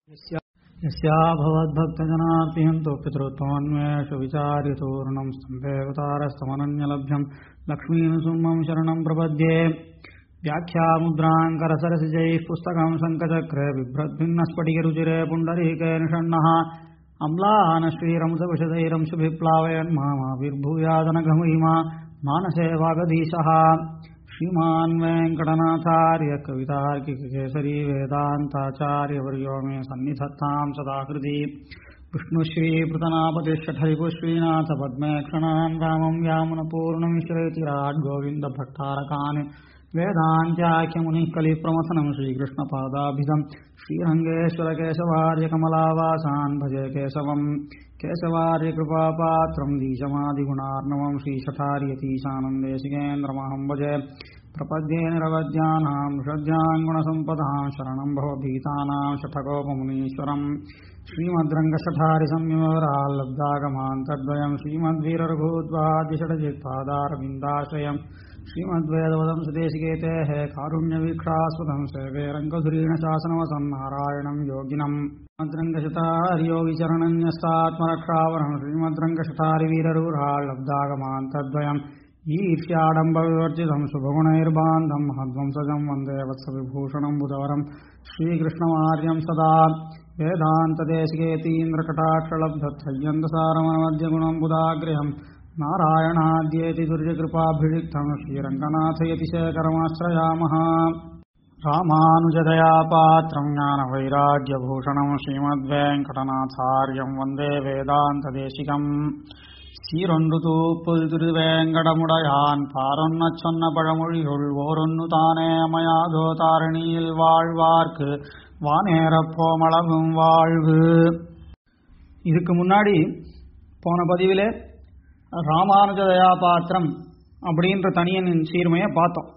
यस्या भवद्भक्तजनार्तिहन्तो पितृत्वान्वेषु विचार्यतोरणम् स्तम्भेवतारस्तमनन्यलभ्यम् लक्ष्मीनुसुम्मम् शरणम् प्रपद्ये व्याख्यामुद्राङ्करसरसिजैः पुस्तकम् शङ्खचक्रे बिभ्रद्भिन्नस्फटिकरुचिरे पुण्डरीके निषण्णः अम्लानश्रीरमुदविशदैरंशुभिप्लावयन् मामाविर्भूयादनघमहिमा मानसे वागधीशः श्रीमान् वेङ्कटनाथार्य कवितार्किककेसरी वेदान्ताचार्यवर्यो मे सन्निधत्ताम् सदाकृति विष्णुश्रीपृतनापतिष्ठरिपुश्रीनाथ पद्मे क्षणान् रामम् यामुनपूर्णमिश्रयतिराट् गोविन्दभट्टारकान् वेदान्त्याख्यमुनिः कलिप्रमथनम् श्रीकृष्णपादाभिधम् श्रीरङ्गेश्वरकेशवार्यकमलावासान् भजे केशवम् केशवार्यकृपापात्रम् दीशमादिगुणार्णवम् श्रीशठार्यतीशानन्देशिकेन्द्रमहम् भजे प्रपद्ये निरवद्यानाम् षड्याम् गुणसम्पदाम् शरणम् भवभीतानाम् शठकोपमुनीश्वरम् श्रीमद्रङ्गशठारिसंयमवराल्लब्धागमान् तद्वयम् श्रीमद्वीररघूद्वादिषडजित्पादारविन्दाश्रयम् श्रीमद्वेदवदम् सुदेशिकेतेः कारुण्यवीक्षास्पदम् सेवे रङ्गधुरीणशासनवसन्नारायणम् योगिनम् मद्रङ्गशतार्योगिचरणन्यस्तात्मरक्षावरम् श्रीमद्रङ्गशतारिवीररूढाल्लब्धागमान् तद्वयम् ईर्ष्याडम्बविवर्जितम् शुभगुणैर्बान्धम् महध्वंसजम् वन्दे वत्सविभूषणम् बुधवरम् श्रीकृष्णमार्यम् सदा वेदान्तदेशिकेतीन्द्रकटाक्षलब्धत्रय्यन्तसारमनमद्यगुणम् बुधाग्र्यहम् नारायणाद्येति दुर्यकृपाभिषिक्तम् श्रीरङ्गनाथयति शेखरमाश्रयामः रामानुजदया पात्रम् ज्ञानवैराग्यभूषणम् श्रीमद्वेङ्कटनाथार्यम् वन्दे वेदान्तदेशिकम् சீரொன்று புல் திருவேங்கடமுடையான் பாரொன்ன சொன்ன பழமொழியுள் ஓரொன்னு தானே அமையாதோ தாரணியில் வாழ்வார்க்கு வானேரப்போமளவும் வாழ்வு இதுக்கு முன்னாடி போன பதிவிலே ராமானுஜ தயாபாத்திரம் அப்படின்ற தனியனின் சீர்மையை பார்த்தோம்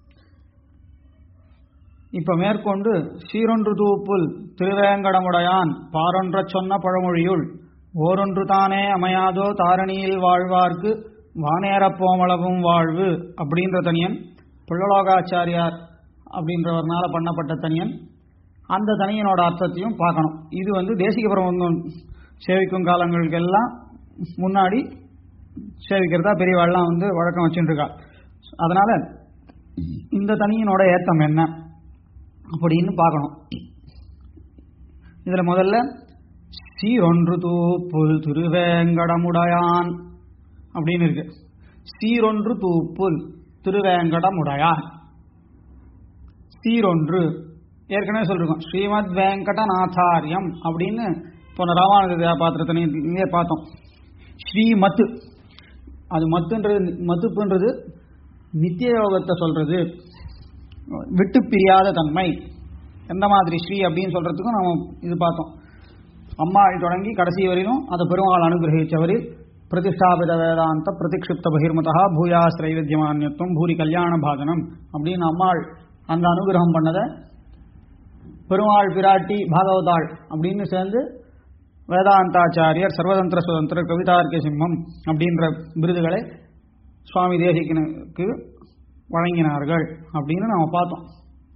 இப்ப மேற்கொண்டு சீரொன்று தூப்புல் திருவேங்கடமுடையான் பாரொன்ற சொன்ன பழமொழியுள் ஓரொன்று தானே அமையாதோ தாரணியில் வாழ்வார்க்கு வானேரப்போமளவும் வாழ்வு அப்படின்ற தனியன் புள்ளலோகாச்சாரியார் அப்படின்றவர்னால பண்ணப்பட்ட தனியன் அந்த தனியனோட அர்த்தத்தையும் பார்க்கணும் இது வந்து தேசிக பிரபந்தம் சேவிக்கும் காலங்களுக்கெல்லாம் முன்னாடி சேவிக்கிறதா பெரியவாள்லாம் வந்து வழக்கம் வச்சுட்டு இருக்கா அதனால இந்த தனியனோட ஏத்தம் என்ன அப்படின்னு பார்க்கணும் இதுல முதல்ல சீரொன்று தூப்புல் திருவேங்கடமுடையான் அப்படின்னு இருக்கு சீரொன்று தூப்புல் திருவேங்கடமுடையான் சீரொன்று ஏற்கனவே சொல்லிருக்கோம் ஸ்ரீமத் வெங்கடநாதாரியம் அப்படின்னு போன ராமானுஜ பாத்திரத்தினை இங்கே பார்த்தோம் ஸ்ரீமத் அது மத்துன்றது மத்துப்புன்றது நித்திய யோகத்தை சொல்றது விட்டு பிரியாத தன்மை எந்த மாதிரி ஸ்ரீ அப்படின்னு சொல்றதுக்கும் நம்ம இது பார்த்தோம் அம்மாள் தொடங்கி கடைசி வரையிலும் அதை பெருமாள் அனுகிரகிச்சவரில் பிரதிஷ்டாபித வேதாந்த பிரதிக்ஷிப்த பகிர்மதா பூயா ஸ்ரைவித்தியமானியத்துவம் பூரி கல்யாண பாஜனம் அப்படின்னு அம்மாள் அந்த அனுகிரகம் பண்ணதை பெருமாள் பிராட்டி பாகவதாள் அப்படின்னு சேர்ந்து வேதாந்தாச்சாரியர் சர்வதந்திர சுதந்திர கவிதார்க்கிய சிம்மம் அப்படின்ற விருதுகளை சுவாமி தேசிகனுக்கு வழங்கினார்கள் அப்படின்னு நம்ம பார்த்தோம்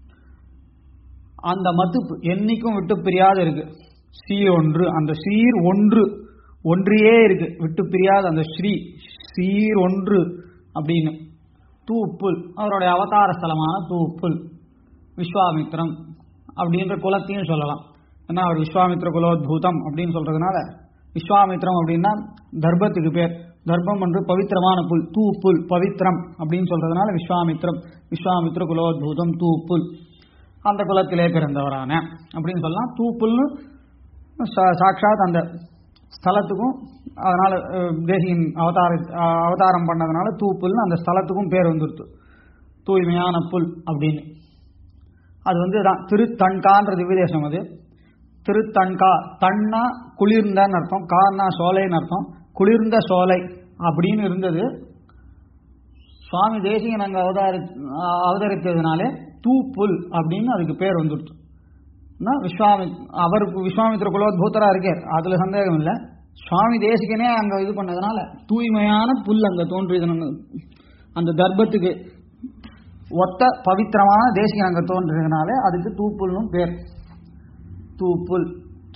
அந்த மத்துப்பு என்னைக்கும் விட்டு பிரியாத இருக்கு சீர் ஒன்று அந்த சீர் ஒன்று ஒன்றியே இருக்கு விட்டு பிரியாத அந்த ஸ்ரீ சீர் ஒன்று அப்படின்னு தூப்புல் அவருடைய அவதார ஸ்தலமான தூப்புல் விஸ்வாமித்ரம் அப்படின்ற குலத்தையும் சொல்லலாம் ஏன்னா அவர் விஸ்வாமித்ர குலோத்பூதம் அப்படின்னு சொல்றதுனால விஸ்வாமித்ரம் அப்படின்னா தர்பத்துக்கு பேர் தர்பம் என்று பவித்திரமான புல் தூ புல் பவித்ரம் அப்படின்னு சொல்றதுனால விஸ்வாமித்ரம் விஸ்வாமித்ர குலோத்பூதம் தூ புல் அந்த குலத்திலே பிறந்தவரான அப்படின்னு சொல்லலாம் தூப்புல்னு சாட்சாத் அந்த ஸ்தலத்துக்கும் அதனால தேசியின் அவதார அவதாரம் பண்ணதுனால தூப்புல்னு அந்த ஸ்தலத்துக்கும் பேர் வந்துருத்து தூய்மையான புல் அப்படின்னு அது வந்து தான் திருத்தன்கான்ற திவ்யதேசம் அது திருத்தன்கா தன்னா குளிர்ந்தன்னு அர்த்தம் கான்னா சோலைன்னு அர்த்தம் குளிர்ந்த சோலை அப்படின்னு இருந்தது சுவாமி தேசிகன் அங்கே அவதாரி அவதரித்ததுனாலே தூப்புல் அப்படின்னு அதுக்கு பேர் வந்துடுச்சு விஸ்வாமி அவருக்கு விஸ்வாமித்திர குலோத்பூத்தரா இருக்கார் அதுல சந்தேகம் இல்லை சுவாமி தேசிகனே அங்க இது பண்ணதுனால தூய்மையான புல் அங்க தோன்றியது அந்த தர்ப்பத்துக்கு ஒத்த பவித்திரமான தேசிகன் அங்க தோன்றியதுனால அதுக்கு தூப்புல்னு பேர் தூப்புல்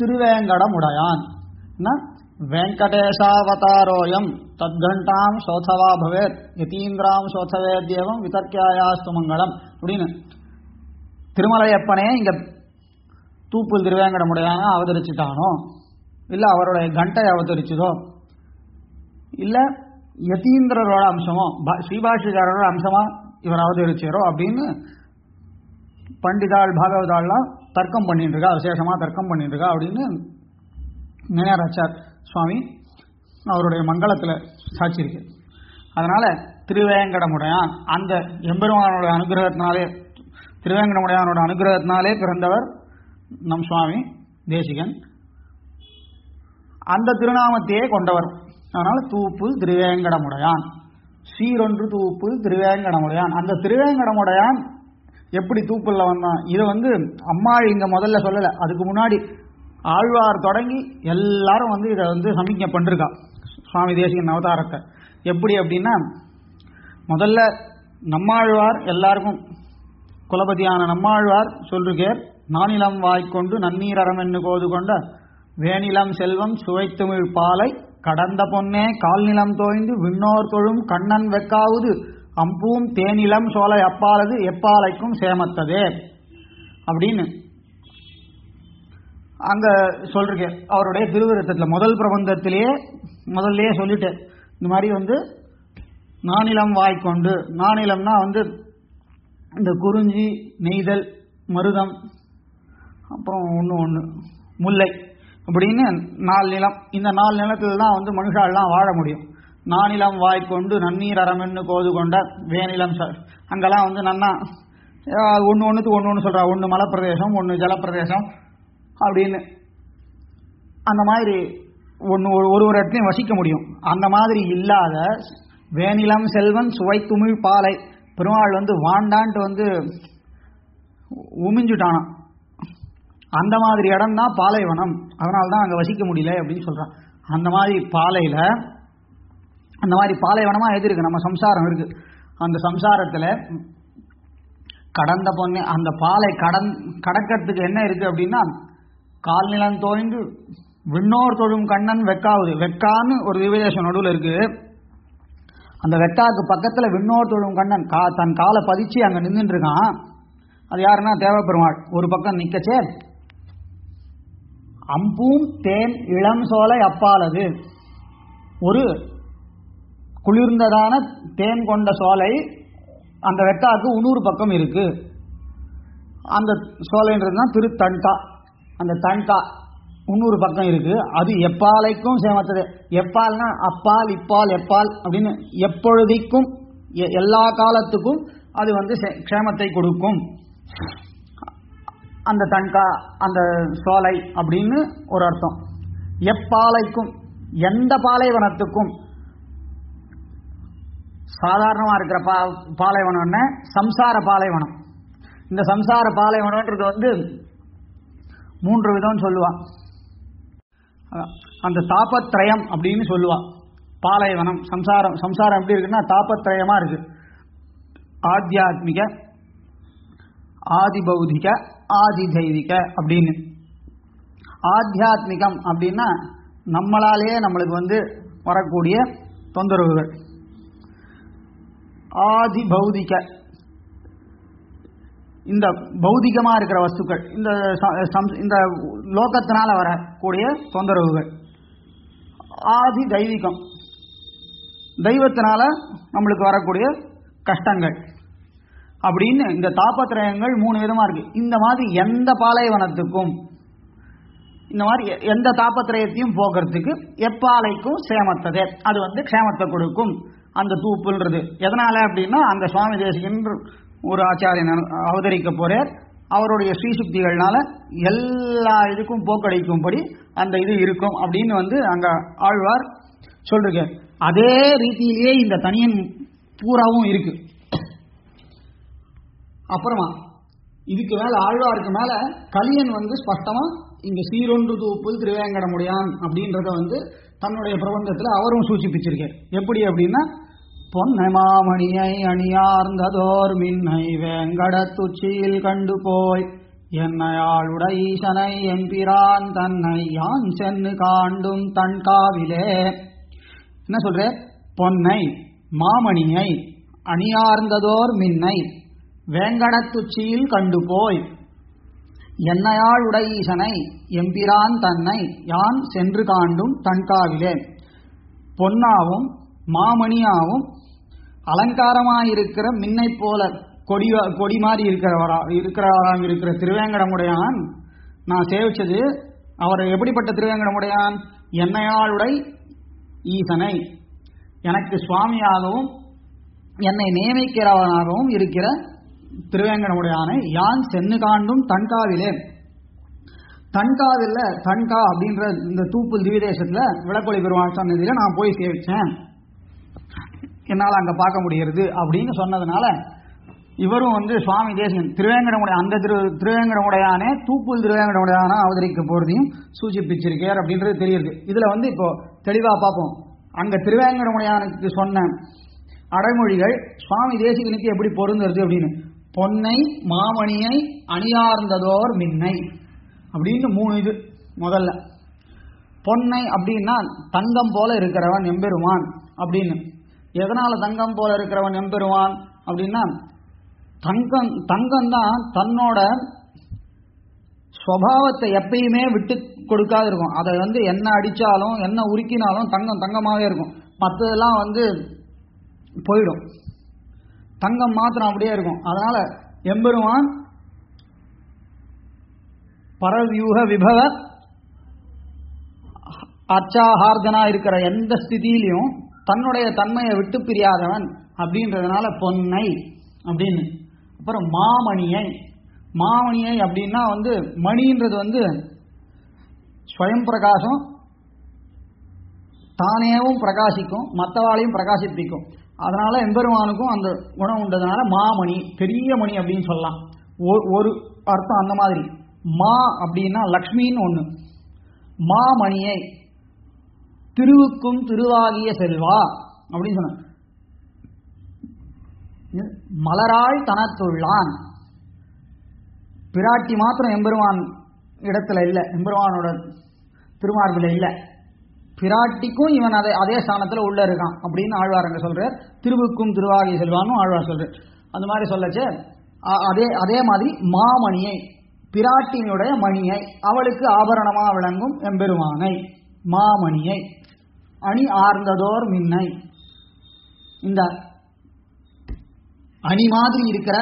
திருவேங்கடமுடையான் என்ன? வெங்கடேசாவதாரோயம் தத்கண்டாம் சோதவா பவேத் யதீந்திராம் சோதவேத்யவம் விதர்க்கியாயாஸ்து மங்களம் அப்படின்னு திருமலையப்பனே இங்க தூப்புல் திருவேங்கடமுடையான அவதரிச்சுட்டானோ இல்ல அவருடைய கண்டை அவதரிச்சதோ இல்ல யதீந்திரரோட அம்சமோ பா- ஸ்ரீபாஷிகாரோட அம்சமா இவர் அவதரிச்சாரோ அப்படின்னு பண்டிதாள் பாகவதாள்லாம் தர்க்கம் பண்ணிட்டு இருக்கா விசேஷமா தர்க்கம் பண்ணிட்டு இருக்கா அப்படின்னு நினைராச்சார் சுவாமி அவருடைய மங்களத்துல சாட்சி இருக்கு அதனால திருவேங்கடமுடையான் அந்த எம்பெருமானோட அனுகிரகத்தினாலே திருவேங்கடமுடையானோட அனுகிரகத்தினாலே பிறந்தவர் நம் சுவாமி தேசிகன் அந்த திருநாமத்தையே கொண்டவர் அதனால தூப்புல் திருவேங்கடமுடையான் சீரொன்று தூப்புல் திருவேங்கடமுடையான் அந்த திருவேங்கடமுடையான் எப்படி தூப்புல்ல வந்தான் இதை வந்து அம்மாள் இங்க முதல்ல சொல்லல அதுக்கு முன்னாடி ஆழ்வார் தொடங்கி எல்லாரும் வந்து இதை வந்து சமிக்ஞை பண்ணிருக்கா சுவாமி தேசிகன் அவதாரத்தை எப்படி அப்படின்னா முதல்ல நம்மாழ்வார் எல்லாருக்கும் குலபதியான நம்மாழ்வார் சொல்லுகேர் நானிலம் வாய்க்கொண்டு நன்னீர் அறமென்னு கோது கொண்ட வேனிலம் செல்வம் சுவைத்துமிழ் பாலை கடந்த பொன்னே கால்நிலம் தோய்ந்து விண்ணோர் தொழும் கண்ணன் வெக்காவுது அம்பூம் தேனிலம் சோலை அப்பாலது எப்பாலைக்கும் சேமத்ததே அப்படின்னு அங்க சொல்றேன் அவருடைய திருவிருத்தத்துல முதல் பிரபந்தத்திலேயே முதல்லயே சொல்லிட்டேன் இந்த மாதிரி வந்து நானிலம் வாய்க்கொண்டு நானிலம்னா வந்து இந்த குறிஞ்சி நெய்தல் மருதம் அப்புறம் ஒன்று ஒன்று முல்லை அப்படின்னு நாலு நிலம் இந்த நாலு நிலத்துல தான் வந்து மனுஷாலாம் வாழ முடியும் நானிலம் வாய்க்கொண்டு நன்னீர் அறமென்னு கோது கொண்ட வேநிலம் ச- அங்கெல்லாம் வந்து நன்னா ஒன்று ஒன்றுக்கு ஒன்று ஒன்று சொல்கிறா ஒன்று மலைப்பிரதேசம் ஒன்று ஜலப்பிரதேசம் அப்படின்னு அந்த மாதிரி ஒன்று ஒரு ஒரு இடத்துலையும் வசிக்க முடியும் அந்த மாதிரி இல்லாத வேனிலம் செல்வன் சுவை துமிழ் பாலை பெருமாள் வந்து வாண்டான்ட்டு வந்து உமிஞ்சுட்டானாம் அந்த மாதிரி இடம் தான் பாலைவனம் அதனால தான் அங்கே வசிக்க முடியல அப்படின்னு சொல்றான் அந்த மாதிரி பாலையில அந்த மாதிரி பாலைவனமா எது இருக்கு நம்ம சம்சாரம் இருக்கு அந்த சம்சாரத்துல கடந்த பொண்ணு அந்த பாலை கடன் கடக்கிறதுக்கு என்ன இருக்கு அப்படின்னா கால்நிலம் தோய்ந்து விண்ணோர் தொழும் கண்ணன் வெக்காவுது வெக்கான்னு ஒரு விவேதேசம் நடுவில் இருக்கு அந்த வெக்காக்கு பக்கத்துல விண்ணோர் தொழும் கண்ணன் கா தன் காலை பதிச்சு அங்க நின்றுட்டு இருக்கான் அது யாருன்னா தேவப்பெருமாள் ஒரு பக்கம் நிக்கச்சே அம்பூம் தேன் இளம் சோலை அப்பாலது ஒரு குளிர்ந்ததான தேன் கொண்ட சோலை அந்த வெட்டாக்கு உன்னூறு பக்கம் இருக்கு அந்த சோலைன்றது தான் திரு தண்டா அந்த தண்டா முன்னூறு பக்கம் இருக்கு அது எப்பாலைக்கும் சேமத்தது எப்பால்னா அப்பால் இப்பால் எப்பால் அப்படின்னு எப்பொழுதைக்கும் எ- எல்லா காலத்துக்கும் அது வந்து சே- க்ஷேமத்தை கொடுக்கும் அந்த தண்டா அந்த சோலை அப்படின்னு ஒரு அர்த்தம் எப்பாலைக்கும் எந்த பாலைவனத்துக்கும் சாதாரணமா இருக்கிற பா பாலைவனம் என்ன சம்சார பாலைவனம் இந்த சம்சார பாலைவனம்ன்றது வந்து மூன்று விதம் சொல்லுவா அதான், அந்த தாபத்ரயம் அப்படின்னு சொல்லுவா பாலைவனம் சம்சாரம் சம்சாரம் எப்படி இருக்குன்னா தாபத்ரயமா இருக்கு ஆத்தியாத்மிக ஆதி பௌதிக ஆதி தெய்வீக அப்படின்னு ஆத்தியாத்மிகம் அப்படின்னா நம்மளாலேயே நம்மளுக்கு வந்து வரக்கூடிய தொந்தரவுகள் ஆதி பௌதிக இந்த பௌதிகமா இருக்கிற வஸ்துக்கள் இந்த ச- சம்- இந்த லோகத்தினால வரக்கூடிய தொந்தரவுகள் ஆதி தெய்வீகம் தெய்வத்தினால நம்மளுக்கு வரக்கூடிய கஷ்டங்கள் அப்படின்னு இந்த தாபத்திரயங்கள் மூணு விதமா இருக்கு இந்த மாதிரி எந்த பாலைவனத்துக்கும் இந்த மாதிரி எ- எந்த தாபத்திரயத்தையும் போக்குறதுக்கு எப்பாலைக்கும் சேமத்ததே அது வந்து க்ஷேமத்தை கொடுக்கும் அந்த தூப்புன்றது எதனால அப்படின்னா அந்த சுவாமி தேசிகன் ஒரு ஆச்சாரியன் அனு- அவதரிக்க போறார் அவருடைய ஸ்ரீசுக்திகள்னால எல்லா இதுக்கும் போக்கடிக்கும்படி அந்த இது இருக்கும் அப்படின்னு வந்து அங்க ஆழ்வார் சொல்றீங்க அதே ரீதியிலேயே இந்த தனியன் பூராவும் இருக்கு அப்புறமா இதுக்கு மேல ஆழ்வாருக்கு மேல கலியன் வந்து ஸ்பஷ்டமா இங்க சீரொன்று தூப்புல் திருவேங்கடமுடையான் அப்படின்றத வந்து தன்னுடைய பிரபந்தத்துல அவரும் சூச்சிப்பிச்சிருக்கார் எப்படி அப்படின்னா பொன்னை மாமணியை அணியார்ந்ததோர் மின்னை வேங்கடத்துச்சியில் கண்டு போய் என்னையாளுட ஈசனை எம்பிரான் தன்னை யான் சென்னு காண்டும் தன் காவிலே என்ன சொல்ற பொன்னை மாமணியை அணியார்ந்ததோர் மின்னை வேங்கடத்துச்சியில் கண்டு போய் என்னையாள் உடையீசனை எம்பிரான் தன்னை யான் சென்று காண்டும் தன்காவிலே பொன்னாவும் மாமணியாவும் அலங்காரமாயிருக்கிற மின்னை போல கொடி கொடி மாதிரி இருக்கிறவரா இருக்கிறவராக இருக்கிற திருவேங்கடமுடையான் நான் சேவிச்சது அவர் எப்படிப்பட்ட திருவேங்கடமுடையான் என்னையாளுடை ஈசனை எனக்கு சுவாமியாகவும் என்னை நியமிக்கிறவனாகவும் இருக்கிற திருவேங்கடமுடையானை யான் சென்னு காண்டும் தன்காவிலே தன்காவில் தன்கா அப்படின்ற இந்த தூப்புல் திவிதேசத்துல விளக்கொலி பெருமாள் சன்னதியில நான் போய் சேவிச்சேன் என்னால் அங்க பார்க்க முடிகிறது அப்படின்னு சொன்னதுனால இவரும் வந்து சுவாமி தேசிகன் திருவேங்கடமுடைய அந்த திரு திருவேங்கடமுடையானே தூப்புல் திருவேங்கடமுடையானா அவதரிக்க போறதையும் சூச்சிப்பிச்சிருக்கார் அப்படின்றது தெரியுது இதுல வந்து இப்போ தெளிவா பார்ப்போம் அங்க திருவேங்கடமுடையானுக்கு சொன்ன அடைமொழிகள் சுவாமி தேசிகனுக்கு எப்படி பொருந்துறது அப்படின்னு பொன்னை மாமணியை அணியார்ந்ததோர் மின்னை அப்படின்னு மூணு இது முதல்ல பொன்னை அப்படின்னா தங்கம் போல இருக்கிறவன் எம்பெருமான் அப்படின்னு எதனால தங்கம் போல இருக்கிறவன் எம்பெருமான் அப்படின்னா தங்கம் தங்கம் தான் தன்னோட சுவாவத்தை எப்பயுமே விட்டு கொடுக்காது இருக்கும் அதை வந்து என்ன அடிச்சாலும் என்ன உருக்கினாலும் தங்கம் தங்கமாவே இருக்கும் மற்றதெல்லாம் வந்து போயிடும் தங்கம் மாத்திரம் அப்படியே இருக்கும் அதனால எம்பெருமான் பரவியூக விபவ அச்சாஹார்தனா இருக்கிற எந்த ஸ்திதியிலையும் தன்னுடைய தன்மையை விட்டு பிரியாதவன் அப்படின்றதுனால பொன்னை அப்படின்னு அப்புறம் மாமணியை மாமணியை அப்படின்னா வந்து மணின்றது வந்து ஸ்வயம் பிரகாசம் தானேவும் பிரகாசிக்கும் மற்றவாளையும் பிரகாசிப்பிக்கும் அதனால எம்பெருமானுக்கும் அந்த குணம் உண்டதுனால மாமணி பெரிய மணி அப்படின்னு சொல்லலாம் ஒரு அர்த்தம் அந்த மாதிரி மா அப்படின்னா லக்ஷ்மின்னு ஒண்ணு மாமணியை திருவுக்கும் திருவாகிய செல்வா அப்படின்னு சொன்ன மலராள் தனத்துள்ளான் பிராட்டி மாத்திரம் எம்பெருமான் இடத்துல இல்லை எம்பெருமானோட திருமார்பில் இல்லை பிராட்டிக்கும் இவன் அதே அதே ஸ்தானத்தில் உள்ள இருக்கான் அப்படின்னு ஆழ்வார் அங்க சொல்றார் திருவுக்கும் திருவாகிய செல்வானும் ஆழ்வார் சொல்றார் அந்த மாதிரி சொல்லச்சு அதே அதே மாதிரி மாமணியை பிராட்டினுடைய மணியை அவளுக்கு ஆபரணமா விளங்கும் எம்பெருமானை மாமணியை அணி ஆர்ந்ததோர் மின்னை இந்த அணி மாதிரி இருக்கிற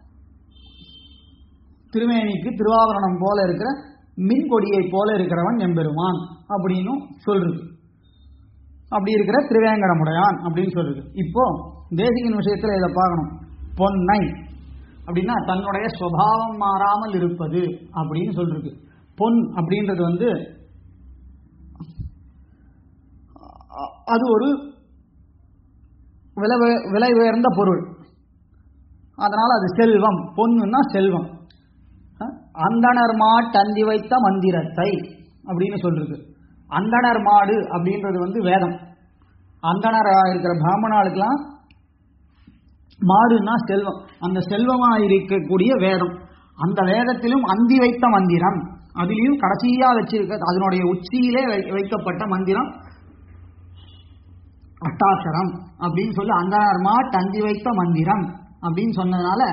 திருமேனிக்கு திருவாபரணம் போல இருக்கிற மின் கொடியை போல இருக்கிறவன் எம்பெருமான் அப்படின்னு சொல்றது அப்படி இருக்கிற திருவேங்கடமுடையான் அப்படின்னு சொல்றது இப்போ தேசிகன் விஷயத்துல இதை பார்க்கணும் பொன்னை அப்படின்னா தன்னுடைய சுவாவம் மாறாமல் இருப்பது அப்படின்னு சொல்றது பொன் அப்படின்றது வந்து அது ஒரு விலை விலை உயர்ந்த பொருள் அதனால அது செல்வம் பொண்ணுன்னா செல்வம் அந்தனர் மாட்டந்தி வைத்த மந்திரத்தை அப்படின்னு சொல்றது அந்தனர் மாடு அப்படின்றது வந்து வேதம் அந்தனராக இருக்கிற பிராமணாளுக்கெல்லாம் மாடுன்னா செல்வம் அந்த செல்வமாக இருக்கக்கூடிய வேதம் அந்த வேதத்திலும் அந்தி வைத்த மந்திரம் அதிலையும் கடைசியா வச்சிருக்க அதனுடைய உச்சியிலே வைக்கப்பட்ட மந்திரம் அட்டாட்சரம் அப்படின்னு சொல்லி அந்தனர்மா தந்தி வைத்த மந்திரம் அப்படின்னு சொன்னதுனால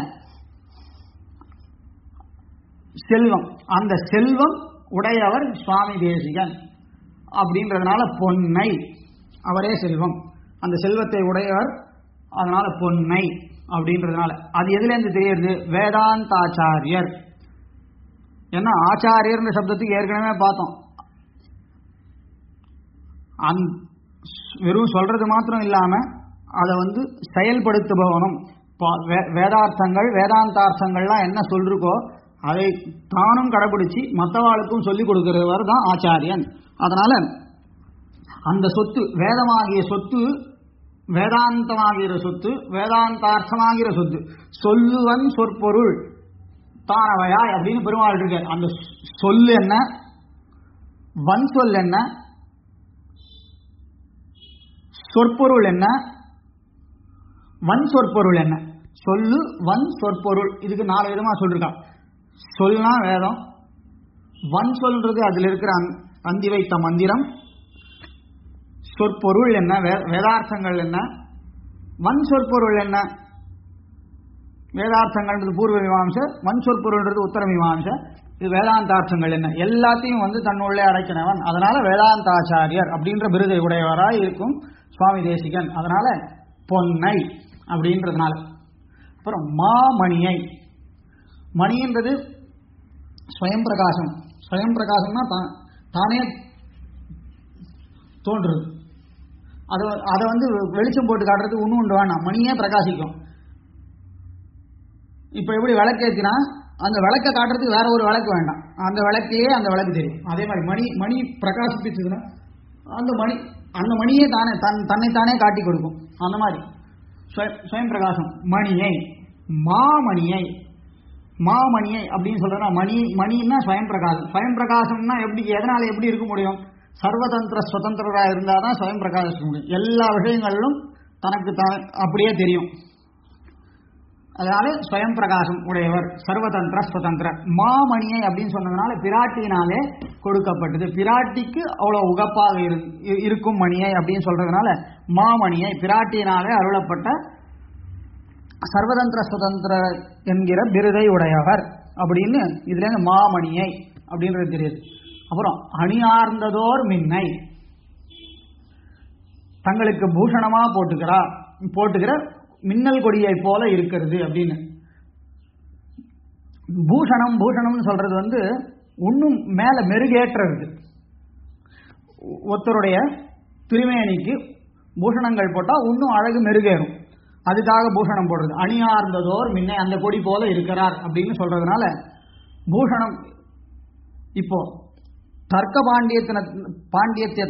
செல்வம் அந்த செல்வம் உடையவர் சுவாமி தேசிகன் அப்படின்றதுனால பொன்னை அவரே செல்வம் அந்த செல்வத்தை உடையவர் அதனால பொன்னை அப்படின்றதுனால அது எதுல இருந்து தெரியுது வேதாந்தாச்சாரியர் ஏன்னா ஆச்சாரியர்ன்ற சப்தத்துக்கு ஏற்கனவே பார்த்தோம் அந் வெறும் சொல்றது மாத்திரம் இல்லாம அதை வந்து செயல்படுத்துபவனும் வேதார்த்தங்கள் வேதாந்தார்த்தங்கள்லாம் என்ன சொல்றக்கோ அதை தானும் கடைபிடிச்சு மற்றவாளுக்கும் சொல்லிக் கொடுக்கிறவர் தான் ஆச்சாரியன் அதனால அந்த சொத்து வேதமாகிய சொத்து வேதாந்தமாகிற சொத்து வேதாந்தார்த்தமாகிற சொத்து சொல்லுவன் சொற்பொருள் தானவையாய் அப்படின்னு பெருமாள் இருக்கு அந்த சொல்லு என்ன வன் சொல் என்ன சொற்பொருள் என்ன வன் சொற்பொருள் என்ன சொல்லு வன் சொற்பொருள் இதுக்கு நாலு விதமா சொல்லிருக்கான் சொல்னா வேதம் வன் சொல்றது அதுல இருக்கிற அந்- அந்தி வைத்த மந்திரம் சொற்பொருள் என்ன வே- வேதார்த்தங்கள் என்ன வன் சொற்பொருள் என்ன வேதார்த்தங்கள்ன்றது பூர்வ மீமாம்சை வன் சொற்பொருள்ன்றது உத்தர மீமாம்சை இது வேதாந்தார்த்தங்கள் என்ன எல்லாத்தையும் வந்து தன்னுள்ளே அடைக்கினவன் அதனால வேதாந்தாச்சாரியர் அப்படின்ற விருதை உடையவராய் இருக்கும் சுவாமி தேசிகன் அதனால பொன்னை அப்படின்றதுனால அப்புறம் மாமணியை மணின்றது ஸ்வயம் பிரகாசம் ஸ்வயம் பிரகாசம்னா தா- தானே தோன்றுறது அதை அதை வந்து வெளிச்சம் போட்டு காட்டுறதுக்கு ஒன்றும் உண்டு வேணாம் மணியே பிரகாசிக்கும் இப்போ எப்படி விளக்கேற்றினா அந்த விளக்கை காட்டுறதுக்கு வேற ஒரு விளக்கு வேண்டாம் அந்த விளக்கையே அந்த விளக்கு தெரியும் அதே மாதிரி மணி மணி பிரகாசிப்பிச்சதுன்னா அந்த மணி அந்த மணியே தானே தன் தன்னைத்தானே காட்டி கொடுக்கும் அந்த மாதிரி ஸ்வய- ஸ்வயம் பிரகாசம் மணியை மாமணியை மாமணியை அப்படின்னு சொல்றேன்னா மணி மணின்னா ஸ்வயம் பிரகாசம் ஸ்வயம் பிரகாசம்னா எப்படி எதனால எப்படி இருக்க முடியும் சர்வதந்திர சுதந்திரரா இருந்தால் தான் ஸ்வயம் பிரகாசிக்க முடியும் எல்லா விஷயங்களிலும் தனக்கு த அப்படியே தெரியும் அதனால ஸ்வயம் பிரகாசம் உடையவர் சர்வதந்திர சுதந்திர மாமணியை அப்படின்னு சொன்னதுனால பிராட்டியினாலே கொடுக்கப்பட்டது பிராட்டிக்கு அவ்வளவு உகப்பாக இரு- இ- இருக்கும் மணியை அப்படின்னு சொல்றதுனால மாமணியை பிராட்டியினாலே அருளப்பட்ட சர்வதந்திர சுதந்திர என்கிற விருதை உடையவர் அப்படின்னு இதுல இருந்து மாமணியை அப்படின்றது தெரியுது அப்புறம் அணியார்ந்ததோர் மின்னை தங்களுக்கு பூஷணமா போட்டுக்கிறா போட்டுக்கிற மின்னல் கொடியை போல இருக்கிறது அப்படின்னு பூஷணம் பூஷணம்னு சொல்றது வந்து இன்னும் மேல மெருகேற்றுறது ஒருத்தருடைய திருமேனிக்கு பூஷணங்கள் போட்டா இன்னும் அழகு மெருகேறும் அதுக்காக பூஷணம் போடுறது அணியார்ந்ததோர் முன்ன அந்த கொடி போல இருக்கிறார் அப்படின்னு சொல்றதுனால பூஷணம் இப்போ தர்க்க பாண்டியத்தின பாண்டியத்திய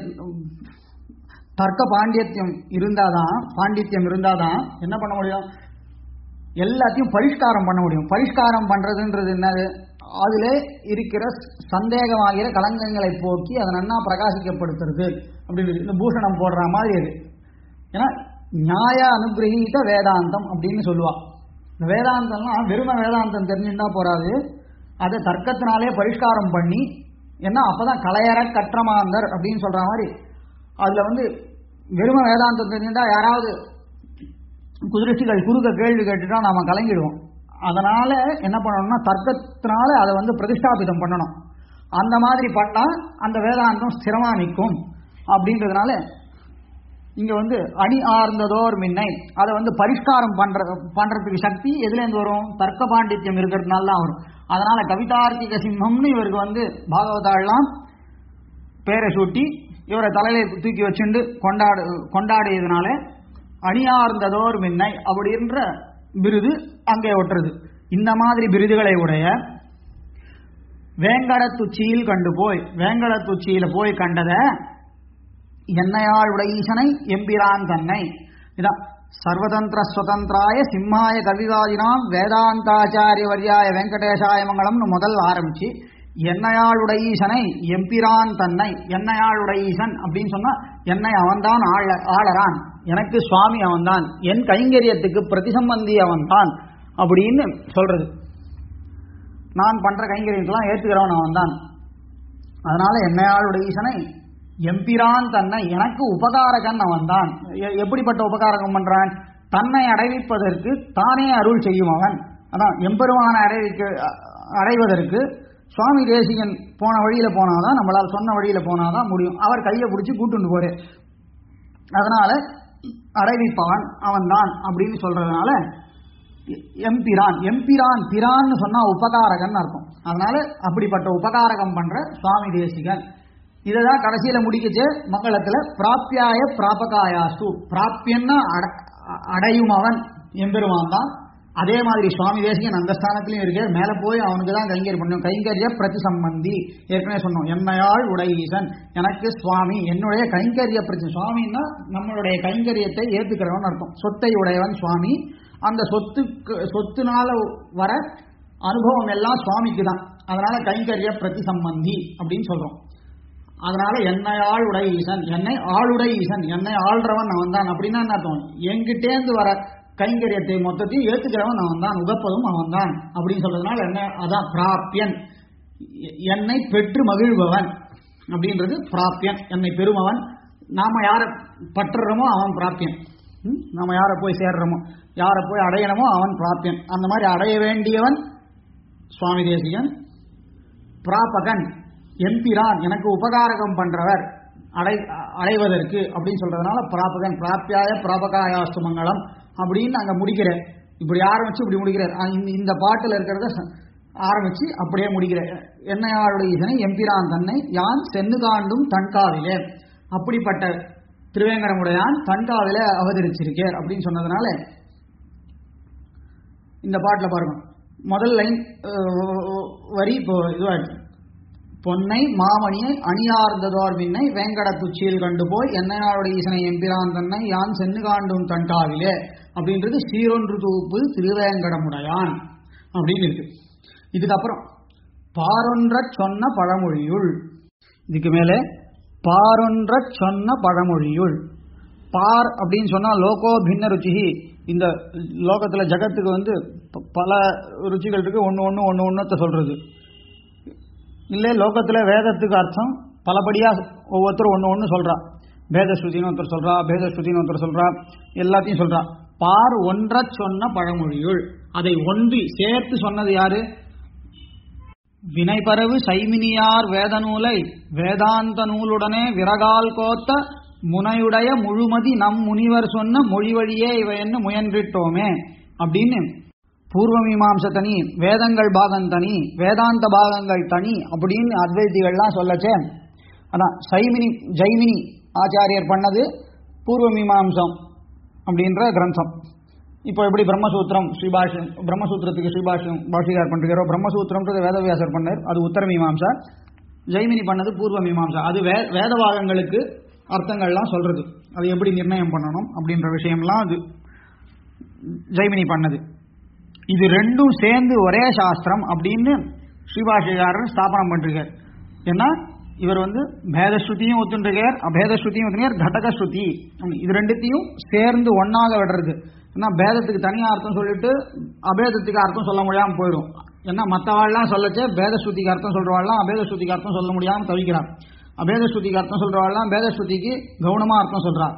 தர்க்க பாண்டியத்தியம் இருந்தாதான் பாண்டித்யம் இருந்தாதான் என்ன பண்ண முடியும் எல்லாத்தையும் பரிஷ்காரம் பண்ண முடியும் பரிஷ்காரம் பண்றதுன்றது என்னது அதிலே இருக்கிற சந்தேகமாகிற கலங்கங்களை போக்கி அதை நன்னா பிரகாசிக்கப்படுத்துறது அப்படின்றது இந்த பூஷணம் போடுற மாதிரி அது ஏன்னா நியாய அனுகிரகீத வேதாந்தம் அப்படின்னு சொல்லுவா இந்த வேதாந்தம்லாம் வெறும வேதாந்தம் தெரிஞ்சுட்டா போறாது அதை தர்க்கத்தினாலே பரிஷ்காரம் பண்ணி ஏன்னா அப்பதான் கலையற கற்றமாந்தர் அப்படின்னு சொல்ற மாதிரி அதுல வந்து வெறும வேதாந்தம் தெரிஞ்சுட்டா யாராவது குதிரட்சிகள் குறுக்க கேள்வி கேட்டுட்டா நாம கலங்கிடுவோம் அதனால என்ன பண்ணணும்னா தர்க்கத்தினால அதை வந்து பிரதிஷ்டாபிதம் பண்ணணும் அந்த மாதிரி பண்ணா அந்த வேதாந்தம் ஸ்திரமா நிற்கும் அப்படின்றதுனால இங்க வந்து அணி ஆர்ந்ததோர் மின்னை அதை வந்து பரிஷ்காரம் பண்ற பண்றதுக்கு சக்தி எதுல இருந்து வரும் தர்க்க பாண்டித்யம் இருக்கிறதுனால தான் வரும் அதனால கவிதார்த்திக சிம்மம்னு இவருக்கு வந்து பாகவதாள்லாம் பேரை சூட்டி இவரை தலையில தூக்கி வச்சுண்டு கொண்டாடு கொண்டாடியதுனால அணியார்ந்ததோர் மின்னை அப்படின்ற விருது அங்கே ஒட்டுறது இந்த மாதிரி விருதுகளை உடைய வேங்கடத்துச்சியில் கண்டு போய் வேங்கடத்துச்சியில போய் கண்டத என்னையாள் உடையீசனை எம்பிரான் தன்னை இதான் சர்வதந்திர சுதந்திராய சிம்மாய கவிவாதினாம் வேதாந்தாச்சாரிய வரியாய வெங்கடேசாய மங்கலம்னு முதல் ஆரம்பிச்சு என்னையாளுடைய ஈசனை எம்பிரான் தன்னை என்னையாளுடைய ஈசன் அப்படின்னு சொன்னா என்னை அவன்தான் ஆள ஆளறான் எனக்கு சுவாமி அவன்தான் என் கைங்கரியத்துக்கு பிரதிசம்பந்தி அவன்தான் அப்படின்னு சொல்றது நான் பண்ற கைங்கரியத்தெல்லாம் ஏத்துக்கிறவன் அவன்தான் அதனால என்னையாளுடைய ஈசனை எம்பிரான் தன்னை எனக்கு உபகாரகன் அவன்தான் எ- எப்படிப்பட்ட உபகாரகம் பண்றான் தன்னை அடைவிப்பதற்கு தானே அருள் செய்யும் அவன் அதான் எம்பெருமான அடைவிக்க அ- அடைவதற்கு சுவாமி தேசிகன் போன வழியில போனாதான் நம்மளால் சொன்ன வழியில போனாதான் முடியும் அவர் கையை பிடிச்சி கூட்டுண்டு போறே அதனால அடைவிப்பவன் அவன்தான் அப்படின்னு சொல்றதுனால எ- எம்பிரான் எம்பிரான் பிரான்னு சொன்னா உபகாரகன் அர்த்தம் அதனால அப்படிப்பட்ட உபகாரகம் பண்ற சுவாமி தேசிகன் இததான் கடைசியில முடிக்கச்சு மங்களத்துல பிராப்பியாய பிராபகாயாசு பிராப்பியன்னா அட- அ- அடையும் அவன் எம்பெருமான் தான் அதே மாதிரி சுவாமி தேசிகன் அந்த ஸ்தானத்திலையும் இருக்கு மேல போய் அவனுக்கு தான் கைங்கரியம் பண்ணும் கைங்கரிய பிரதி சம்பந்தி ஏற்கனவே சொன்னோம் என்னையாள் உடையீசன் எனக்கு சுவாமி என்னுடைய கைங்கரிய பிரதி சுவாமின்னா நம்மளுடைய கைங்கரியத்தை ஏத்துக்கிறவன் அர்த்தம் சொத்தை உடையவன் சுவாமி அந்த சொத்துக்கு சொத்துனால வர அனுபவம் எல்லாம் சுவாமிக்கு தான் அதனால கைங்கரிய பிரதி சம்பந்தி அப்படின்னு சொல்றோம் அதனால என்னை ஆளுடைய ஈசன் என்னை ஆளுடைய ஈசன் என்னை ஆள்றவன் அவன் தான் அப்படின்னா என்ன அர்த்தம் என்கிட்டேந்து வர கைங்கரியத்தை மொத்தத்தையும் ஏத்துக்கிறவன் அவன் தான் உகப்பதும் அவன் தான் அப்படின்னு சொல்றதுனால என்ன அதான் பிராப்பியன் எ- என்னை பெற்று மகிழ்பவன் அப்படின்றது பிராப்பியன் என்னை பெறுமவன் நாம யாரை பற்றுறோமோ அவன் பிராப்பியன் ம்? நாம யாரை போய் சேர்றோமோ யாரை போய் அடையணுமோ அவன் பிராப்பியன் அந்த மாதிரி அடைய வேண்டியவன் சுவாமி தேசிகன் பிராபகன் எம்பிரான் எனக்கு உபகாரகம் பண்றவர் அடை அடைவதற்கு அப்படின்னு சொல்றதுனால பிராபகன் பிராப்பியாய பிராபகாயாஸ்து மங்களம் அப்படின்னு அங்க முடிக்கிறேன் இப்படி ஆரம்பிச்சு இப்படி முடிக்கிறார் அஹ் இந்த- இந்த பாட்டுல இருக்கிறத ச- ஆரம்பிச்சு அப்படியே முடிக்கிறேன் என்னையாருடைய இதனை எம்பிரான் தன்னை யான் சென்னு காண்டும் தன்காவிலே அப்படிப்பட்ட திருவேங்கடமுடையான் தன்காவிலே அவதரிச்சிருக்கேர் அப்படின்னு சொன்னதுனால இந்த பாட்டில் பாருங்க முதல் லைன் வரி இப்போ இதுவாயிடுச்சு பொன்னை மாமணியை அணியார்ந்ததோர் மின்னை வேங்கட துச்சியில் கண்டு போய் என்னையாருடைய ஈசனை எம்பிரான் தன்னை யான் சென்னு காண்டும் தன்காவிலே அப்படின்றது சீரொன்று தொகுப்பு திருவேங்கடமுடையான் அப்படின்னு இருக்கு இதுக்கப்புறம் பாரொன்ற சொன்ன பழமொழியுள் இதுக்கு மேலே பாரொன்ற சொன்ன பழமொழியுள் பார் அப்படின்னு சொன்னா லோகோ பின்ன ருச்சி இந்த லோகத்துல ஜகத்துக்கு வந்து ப- பல ருச்சிகள் இருக்கு ஒன்று ஒன்று ஒன்று ஒன்றத்தை சொல்றது இல்லை லோகத்துல வேதத்துக்கு அர்த்தம் பலபடியா ஒவ்வொருத்தரும் ஒன்று ஒன்று சொல்றா பேதஸ்ருதின்னு ஒருத்தர் சொல்றா பேதஸ்ருதின்னு ஒருத்தர் சொல்றா எல்லாத்தையும் சொல்றா பார் ஒன்ற சொன்ன பழமொழியுள் அதை ஒன்றி சேர்த்து சொன்னது யாரு வினைபரவு சைமினியார் வேத நூலை வேதாந்த நூலுடனே விறகால் கோத்த முனையுடைய முழுமதி நம் முனிவர் சொன்ன மொழி வழியே இவை என்ன முயன்றிட்டோமே அப்படின்னு பூர்வ மீமாம்ச தனி வேதங்கள் பாகம் தனி வேதாந்த பாகங்கள் தனி அப்படின்னு அத்வைதிகள்லாம் சொல்லச்சே அதான் சைமினி ஜைமினி ஆச்சாரியர் பண்ணது பூர்வ மீமாம்சம் அப்படின்ற கிரந்தம் இப்போ எப்படி பிரம்மசூத்திரம் ஸ்ரீபாஷ்யம் பிரம்மசூத்திரத்துக்கு ஸ்ரீபாஷ்யம் பாஷிகார் பண்ணிருக்காரோ பிரம்மசூத்திரம்ன்றது வேதவியாசர் பண்ணார் அது உத்தர மீமாம்சா ஜெய்மினி பண்ணது பூர்வ மீமாம்சா அது வே வேத பாகங்களுக்கு அர்த்தங்கள்லாம் சொல்றது அது எப்படி நிர்ணயம் பண்ணணும் அப்படின்ற விஷயம்லாம் அது ஜெய்மினி பண்ணது இது ரெண்டும் சேர்ந்து ஒரே சாஸ்திரம் அப்படின்னு ஸ்ரீபாஷிகாரர் ஸ்தாபனம் பண்ணிருக்கார் ஏன்னா இவர் வந்து பேதஸ்ருதியும் ஒத்துருக்கார் அபேதஸ்ருதியும் ஒத்துருக்கார் கடகஸ்ருதி இது ரெண்டுத்தையும் சேர்ந்து ஒன்னாக விடுறது ஏன்னா பேதத்துக்கு தனியா அர்த்தம் சொல்லிட்டு அபேதத்துக்கு அர்த்தம் சொல்ல முடியாம போயிடும் ஏன்னா மற்றவாள்லாம் சொல்லச்சே பேதஸ்ருதிக்கு அர்த்தம் சொல்றவாள்லாம் அபேதஸ்ருதிக்கு அர்த்தம் சொல்ல முடியாம தவிக்கிறார் அபேதஸ்ருதிக்கு அர்த்தம் சொல்றவாள்லாம் பேதஸ்ருதிக்கு கவுனமா அர்த்தம் சொல்றார்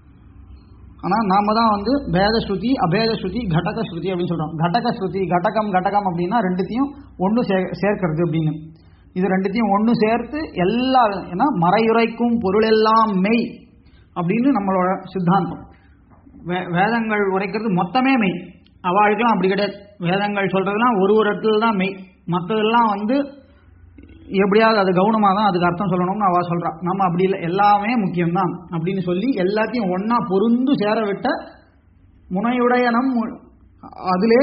ஆனா நாம தான் வந்து பேத ஸ்ருதி அபேத ஸ்ருதி கடக ஸ்ருதி அப்படின்னு சொல்றோம் கடக ஸ்ருதி கடகம் கடகம் அப்படின்னா ரெண்டுத்தையும் ஒன்று சேர்க்கிறது அப்படின்னு இது ரெண்டுத்தையும் ஒன்று சேர்த்து எல்லா ஏன்னா மறையுரைக்கும் பொருள் எல்லாம் மெய் அப்படின்னு நம்மளோட சித்தாந்தம் வே- வேதங்கள் உரைக்கிறது மொத்தமே மெய் அவளுக்கெல்லாம் அப்படி கிடையாது வேதங்கள் சொல்றதுலாம் ஒரு ஒரு இடத்துல தான் மெய் மற்றதெல்லாம் வந்து எப்படியாவது அது கவனமாக தான் அதுக்கு அர்த்தம் சொல்லணும்னு அவ சொல்றா நம்ம அப்படி இல்லை எல்லாமே முக்கியம்தான் அப்படின்னு சொல்லி எல்லாத்தையும் ஒண்ணா பொருந்து சேர விட்ட முனையுடைய நம் மு- அதிலே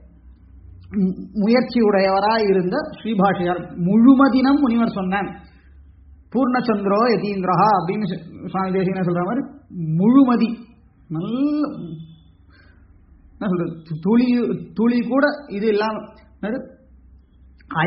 மு- முயற்சி உடையவராய் இருந்த ஸ்ரீபாஷியார் முழுமதினம் முனிவர் சொன்னான் பூர்ணச்சந்திரோ யதீந்திரஹா அப்படின்னு சு- சுவாமி தேசிகன சொல்ற மாதிரி முழுமதி நல்ல என்ன சொல்றது து- துளி துளி கூட இது இல்லாம என்னது? அய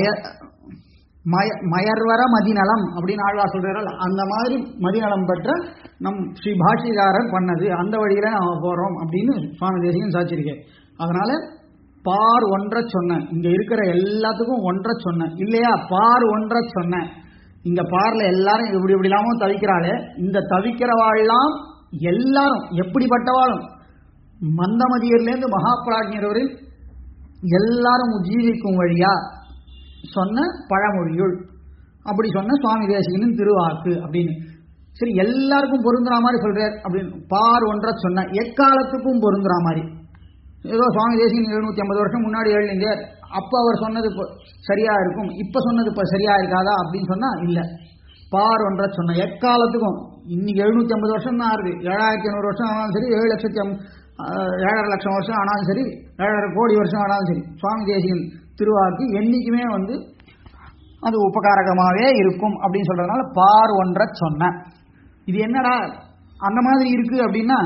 மய மயர்வர மதிநலம் அப்படின்னு ஆழ்வார் சொல்றாரு அந்த மாதிரி மதிநலம் பெற்ற நம் ஸ்ரீ பாஷிகாரர் பண்ணது அந்த வழியில நாம போறோம் அப்படின்னு சுவாமி தேசிகன் சாச்சிருக்கேன் அதனால பார் ஒன்ற சொன்னேன் இங்க இருக்கிற எல்லாத்துக்கும் ஒன்ற சொன்னேன் இல்லையா பார் ஒன்ற சொன்னேன் இங்க பார்ல எல்லாரும் இப்படி இப்படி இல்லாம தவிக்கிறாளே இந்த தவிக்கிறவாள்லாம் எல்லாரும் எப்படிப்பட்டவாளும் மந்தமதியர்லேருந்து மகாபிராஜ்யர் வரை எல்லாரும் உஜ்ஜீவிக்கும் வழியா சொன்ன பழமொழியுள் அப்படி சொன்ன சுவாமி தேசிகனின் திருவாக்கு அப்படின்னு சரி எல்லாருக்கும் பொருந்துற மாதிரி சொல்றார் அப்படின்னு பார் ஒன்ற சொன்ன எக்காலத்துக்கும் பொருந்துற மாதிரி ஏதோ சுவாமி தேசிகன் எழுநூத்தி ஐம்பது வருஷம் முன்னாடி எழுந்தீங்க அப்ப அவர் சொன்னது இப்போ சரியா இருக்கும் இப்ப சொன்னது இப்ப சரியா இருக்காதா அப்படின்னு சொன்னா இல்ல பார் ஒன்ற சொன்ன எக்காலத்துக்கும் இன்னைக்கு எழுநூத்தி ஐம்பது வருஷம் தான் இருக்கு ஏழாயிரத்தி ஐநூறு வருஷம் ஆனாலும் சரி ஏழு லட்சத்தி ஐம்- ஆஹ் ஏழரை லட்சம் வருஷம் ஆனாலும் சரி ஏழரை கோடி வருஷம் ஆனாலும் சரி சுவாமி தேசிகன் திருவாக்கு என்னைக்குமே வந்து அது உபகாரகமாகவே இருக்கும் அப்படின்னு சொல்றதுனால பார் ஒன்ற சொன்ன இது என்னடா அந்த மாதிரி இருக்கு அப்படின்னா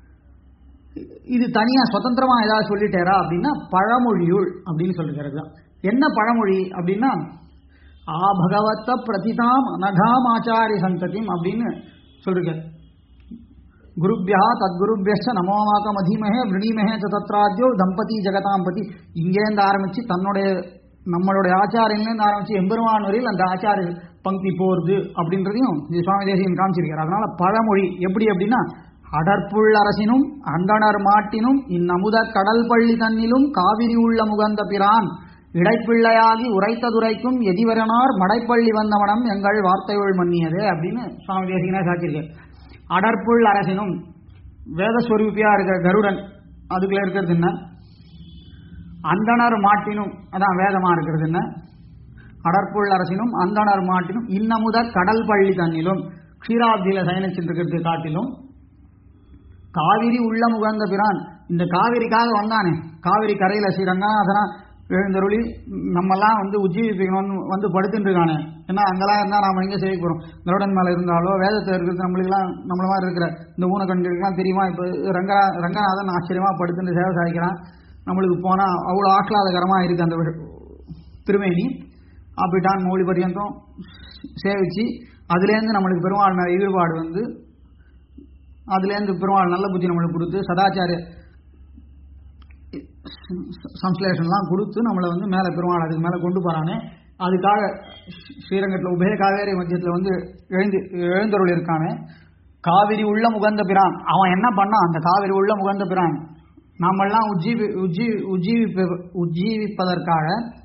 இது தனியா சுதந்திரமா ஏதாவது சொல்லிட்டேரா அப்படின்னா பழமொழியுள் அப்படின்னு சொல்லிக்கிறது தான் என்ன பழமொழி அப்படின்னா ஆ பகவத்த பிரதிதாம் அனகாம் ஆச்சாரிய சந்ததியும் அப்படின்னு சொல்லிருக்க குருபியா தத்குருபியஸ்ட நமோமாக்க மதிமகே விரணீமகே ச தத்ராஜ்யோ தம்பதி ஜெகதாம்பதி இங்கேருந்து ஆரம்பிச்சு தன்னுடைய நம்மளுடைய ஆச்சாரியன்லேருந்து ஆரம்பிச்சு எம்பெருமான் வரையில் அந்த ஆச்சாரிய பங்கி போறது அப்படின்றதையும் இது சுவாமி தேசியன் காமிச்சிருக்காரு அதனால பழமொழி எப்படி அப்படின்னா அடற்புள் அரசினும் அந்தணர் மாட்டினும் இந்நமுத கடல் பள்ளி தன்னிலும் காவிரி உள்ள முகந்த பிரான் இடைப்பிள்ளையாகி உரைத்ததுரைக்கும் எதிவரனார் மடைப்பள்ளி வந்தவனம் எங்கள் வார்த்தைகள் மன்னியது அப்படின்னு சுவாமி தேசிகனே சாக்கியிருக்கார் அடற்புள் அரசினும் வேதஸ்வரூபியா இருக்கிற கருடன் அதுக்குள்ள இருக்கிறது என்ன அந்தணர் மாட்டினும் அதான் வேதமா இருக்கிறது என்ன அடற்புள் அரசினும் அந்தணர் மாட்டினும் இன்னமுத கடல் பள்ளி தன்னிலும் க்ஷீராப்தியில சயனிச்சிருக்கிறது காட்டிலும் காவிரி உள்ள முகந்த பிரான் இந்த காவிரிக்காக வந்தானே காவிரி கரையில ஸ்ரீ ரங்கநாதனா எழுந்தருளி நம்மெல்லாம் வந்து உஜ்ஜீவிக்கணும்னு வந்து படுத்துட்டு இருக்கானே ஏன்னா அங்கெல்லாம் இருந்தா நாம எங்க செய்ய போறோம் கருடன் மேல இருந்தாலோ வேதத்தை இருக்கிறது நம்மளுக்கெல்லாம் நம்மள மாதிரி இருக்கிற இந்த ஊனக்கண்களுக்கெல்லாம் தெரியுமா இப்போ ரங்கா ரங்கநாதன் ஆச்சரியமா படுத்துட்டு சேவை சாதிக்கிறான் நம்மளுக்கு போனா அவ்வளோ ஆஹ்லாதகரமா இருக்கு அந்த விஷ- திருமேனி ஆப்பிட்டான் மௌலி பரியந்தம் சேவிச்சு அதுலேருந்து நம்மளுக்கு பெருமாள் மேல ஈடுபாடு வந்து அதுலேருந்து பெருமாள் நல்ல புத்தி நம்மளுக்கு கொடுத்து சதாச்சாரிய சம்ஸ்லேஷன்லாம் கொடுத்து நம்மளை வந்து மேலே பெருமாள் அதுக்கு மேலே கொண்டு போறானே அதுக்காக ஸ்ரீரங்கத்தில் உபய காவேரி மத்தியத்தில் வந்து எழுந்து எழுந்தருள் இருக்கானே காவிரி உள்ள முகந்த பிரான் அவன் என்ன பண்ணான் அந்த காவிரி உள்ள முகந்த பிரான் நாமெல்லாம் உஜ்ஜீவி உஜ்ஜீ உஜ்ஜீவிப்ப உஜ்ஜீவிப்பதற்காக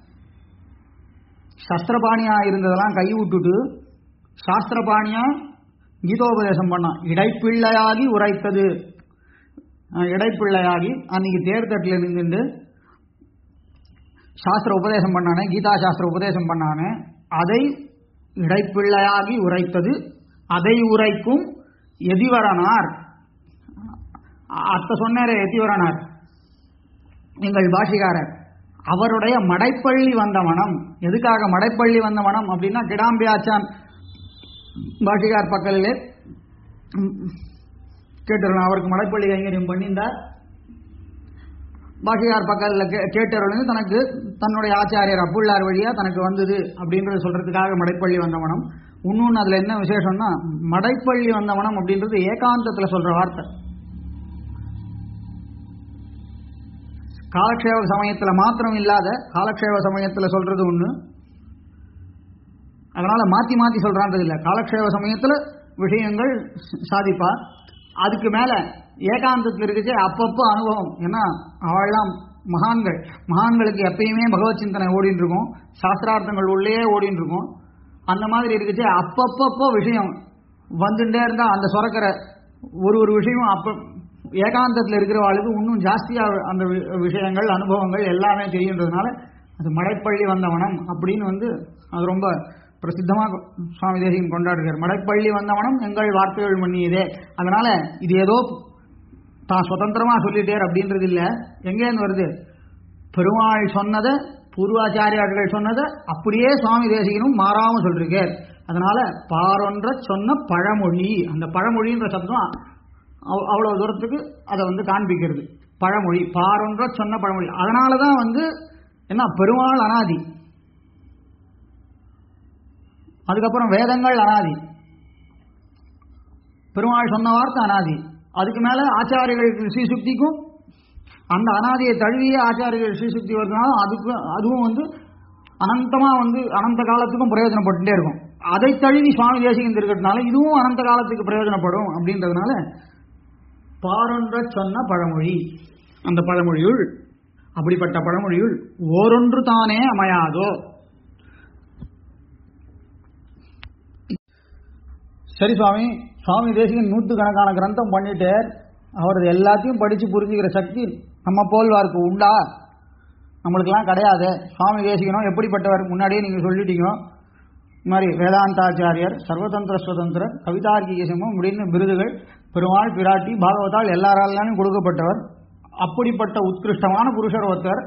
சஸ்திரபாணியா இருந்ததெல்லாம் கை விட்டுட்டு சாஸ்திரபாணியா கீதோபதேசம் பண்ணான் இடைப்பிள்ளையாகி உரைத்தது அஹ் இடைப்பிள்ளையாகி அன்னைக்கு தேர்தட்டில் நின்றுட்டு சாஸ்திர உபதேசம் பண்ணானே கீதா சாஸ்திர உபதேசம் பண்ணானே அதை இடைப்பிள்ளையாகி உரைத்தது அதை உரைக்கும் எதிவரனார் அத்த சொன்னாரே எதிவரனார் எங்கள் பாஷிகாரர் அவருடைய மடைப்பள்ளி வந்த மனம் எதுக்காக மடைப்பள்ளி வந்த மனம் அப்படின்னா கிடாம்பியாச்சான் பாஷிகார் பக்கத்திலே கேட்டுருணும் அவருக்கு மடைப்பள்ளி கைங்கரியம் பண்ணியிருந்தார் பாஷிகார் பக்கத்தில் கேட்டருள் தனக்கு தன்னுடைய ஆச்சாரியர் அப்புள்ளார் வழியா தனக்கு வந்தது அப்படின்றத சொல்றதுக்காக மடைப்பள்ளி வந்தவனம் இன்னொன்று அதுல என்ன விசேஷம்னா மடைப்பள்ளி வந்தவனம் அப்படின்றது ஏகாந்தத்துல சொல்ற வார்த்தை காலக்ஷேப சமயத்துல மாத்திரம் இல்லாத காலக்ஷேப சமயத்துல சொல்றது ஒண்ணு அதனால மாத்தி மாத்தி சொல்றான்றது இல்ல காலக்ஷேப சமயத்துல விஷயங்கள் சாதிப்பா அதுக்கு மேல ஏகாந்தத்தில் இருக்குச்சு அப்பப்போ அனுபவம் ஏன்னா அவள்லாம் மகான்கள் மகான்களுக்கு எப்பயுமே பகவத் சிந்தனை ஓடிட்டு இருக்கும் சாஸ்திரார்த்தங்கள் உள்ளே ஓடிட்டு இருக்கும் அந்த மாதிரி இருக்குச்சு அப்பப்பப்போ விஷயம் வந்துட்டே இருந்தா அந்த சுரக்கிற ஒரு ஒரு விஷயமும் அப்ப ஏகாந்தத்தில் இருக்கிறவாளுக்கு இன்னும் ஜாஸ்தியா அந்த வி- விஷயங்கள் அனுபவங்கள் எல்லாமே தெரியுன்றதுனால அது மடைப்பள்ளி வந்தவனம் அப்படின்னு வந்து அது ரொம்ப பிரசித்தமாக சுவாமி தேசிகன் கொண்டாடுகிறார் மடைப்பள்ளி வந்தவனம் எங்கள் வார்த்தைகள் மன்னியதே அதனால இது ஏதோ தான் சுதந்திரமா சொல்லிட்டேர் அப்படின்றது இல்ல எங்கேருந்து வருது பெருமாள் சொன்னதை பூர்வாச்சாரியார்கள் சொன்னதை அப்படியே சுவாமி தேசிகனும் மாறாம சொல்லிருக்கார் அதனால பாரொன்ற சொன்ன பழமொழி அந்த பழமொழின்ற சப்தம் அவ்- அவ்வளவு தூரத்துக்கு அதை வந்து காண்பிக்கிறது பழமொழி பாரொன்ற சொன்ன பழமொழி அதனாலதான் வந்து என்ன பெருமாள் அனாதி அதுக்கப்புறம் வேதங்கள் அனாதி பெருமாள் சொன்ன வார்த்தை அனாதி அதுக்கு மேல ஆச்சாரியர்களுக்கு ஸ்ரீசுக்திக்கும் அந்த அனாதியை தழுவிய ஆச்சாரியர்கள் ஸ்ரீசுக்தி வருதுனால அதுக்கு அதுவும் வந்து அனந்தமா வந்து அனந்த காலத்துக்கும் பிரயோஜனப்பட்டுட்டே இருக்கும் அதை தழுவி சுவாமி தேசிகன் இருக்கிறதுனால இதுவும் அனந்த காலத்துக்கு பிரயோஜனப்படும் அப்படின்றதுனால பாரொன்ற சொன்ன பழமொழி அந்த பழமொழியுள் அப்படிப்பட்ட பழமொழியுள் ஓரொன்று தானே அமையாதோ சரி சுவாமி சுவாமி தேசிகன் நூற்றுக்கணக்கான கிரந்தம் பண்ணிட்டு அவர் இது எல்லாத்தையும் படிச்சு புரிஞ்சுக்கிற சக்தி நம்ம போல்வாருக்கு உண்டா நம்மளுக்கெல்லாம் கிடையாது சுவாமி தேசிகனும் எப்படிப்பட்டவர் முன்னாடியே நீங்க சொல்லிட்டீங்க இந்த மாதிரி வேதாந்தாச்சாரியர் சர்வதந்திர சுதந்திரர் கவிதார்க்கிகசமும் அப்படின்னு விருதுகள் பெருமாள் பிராட்டி பாகவதால் எல்லாராலும் கொடுக்கப்பட்டவர் அப்படிப்பட்ட உத்கிருஷ்டமான புருஷர் ஒருத்தர்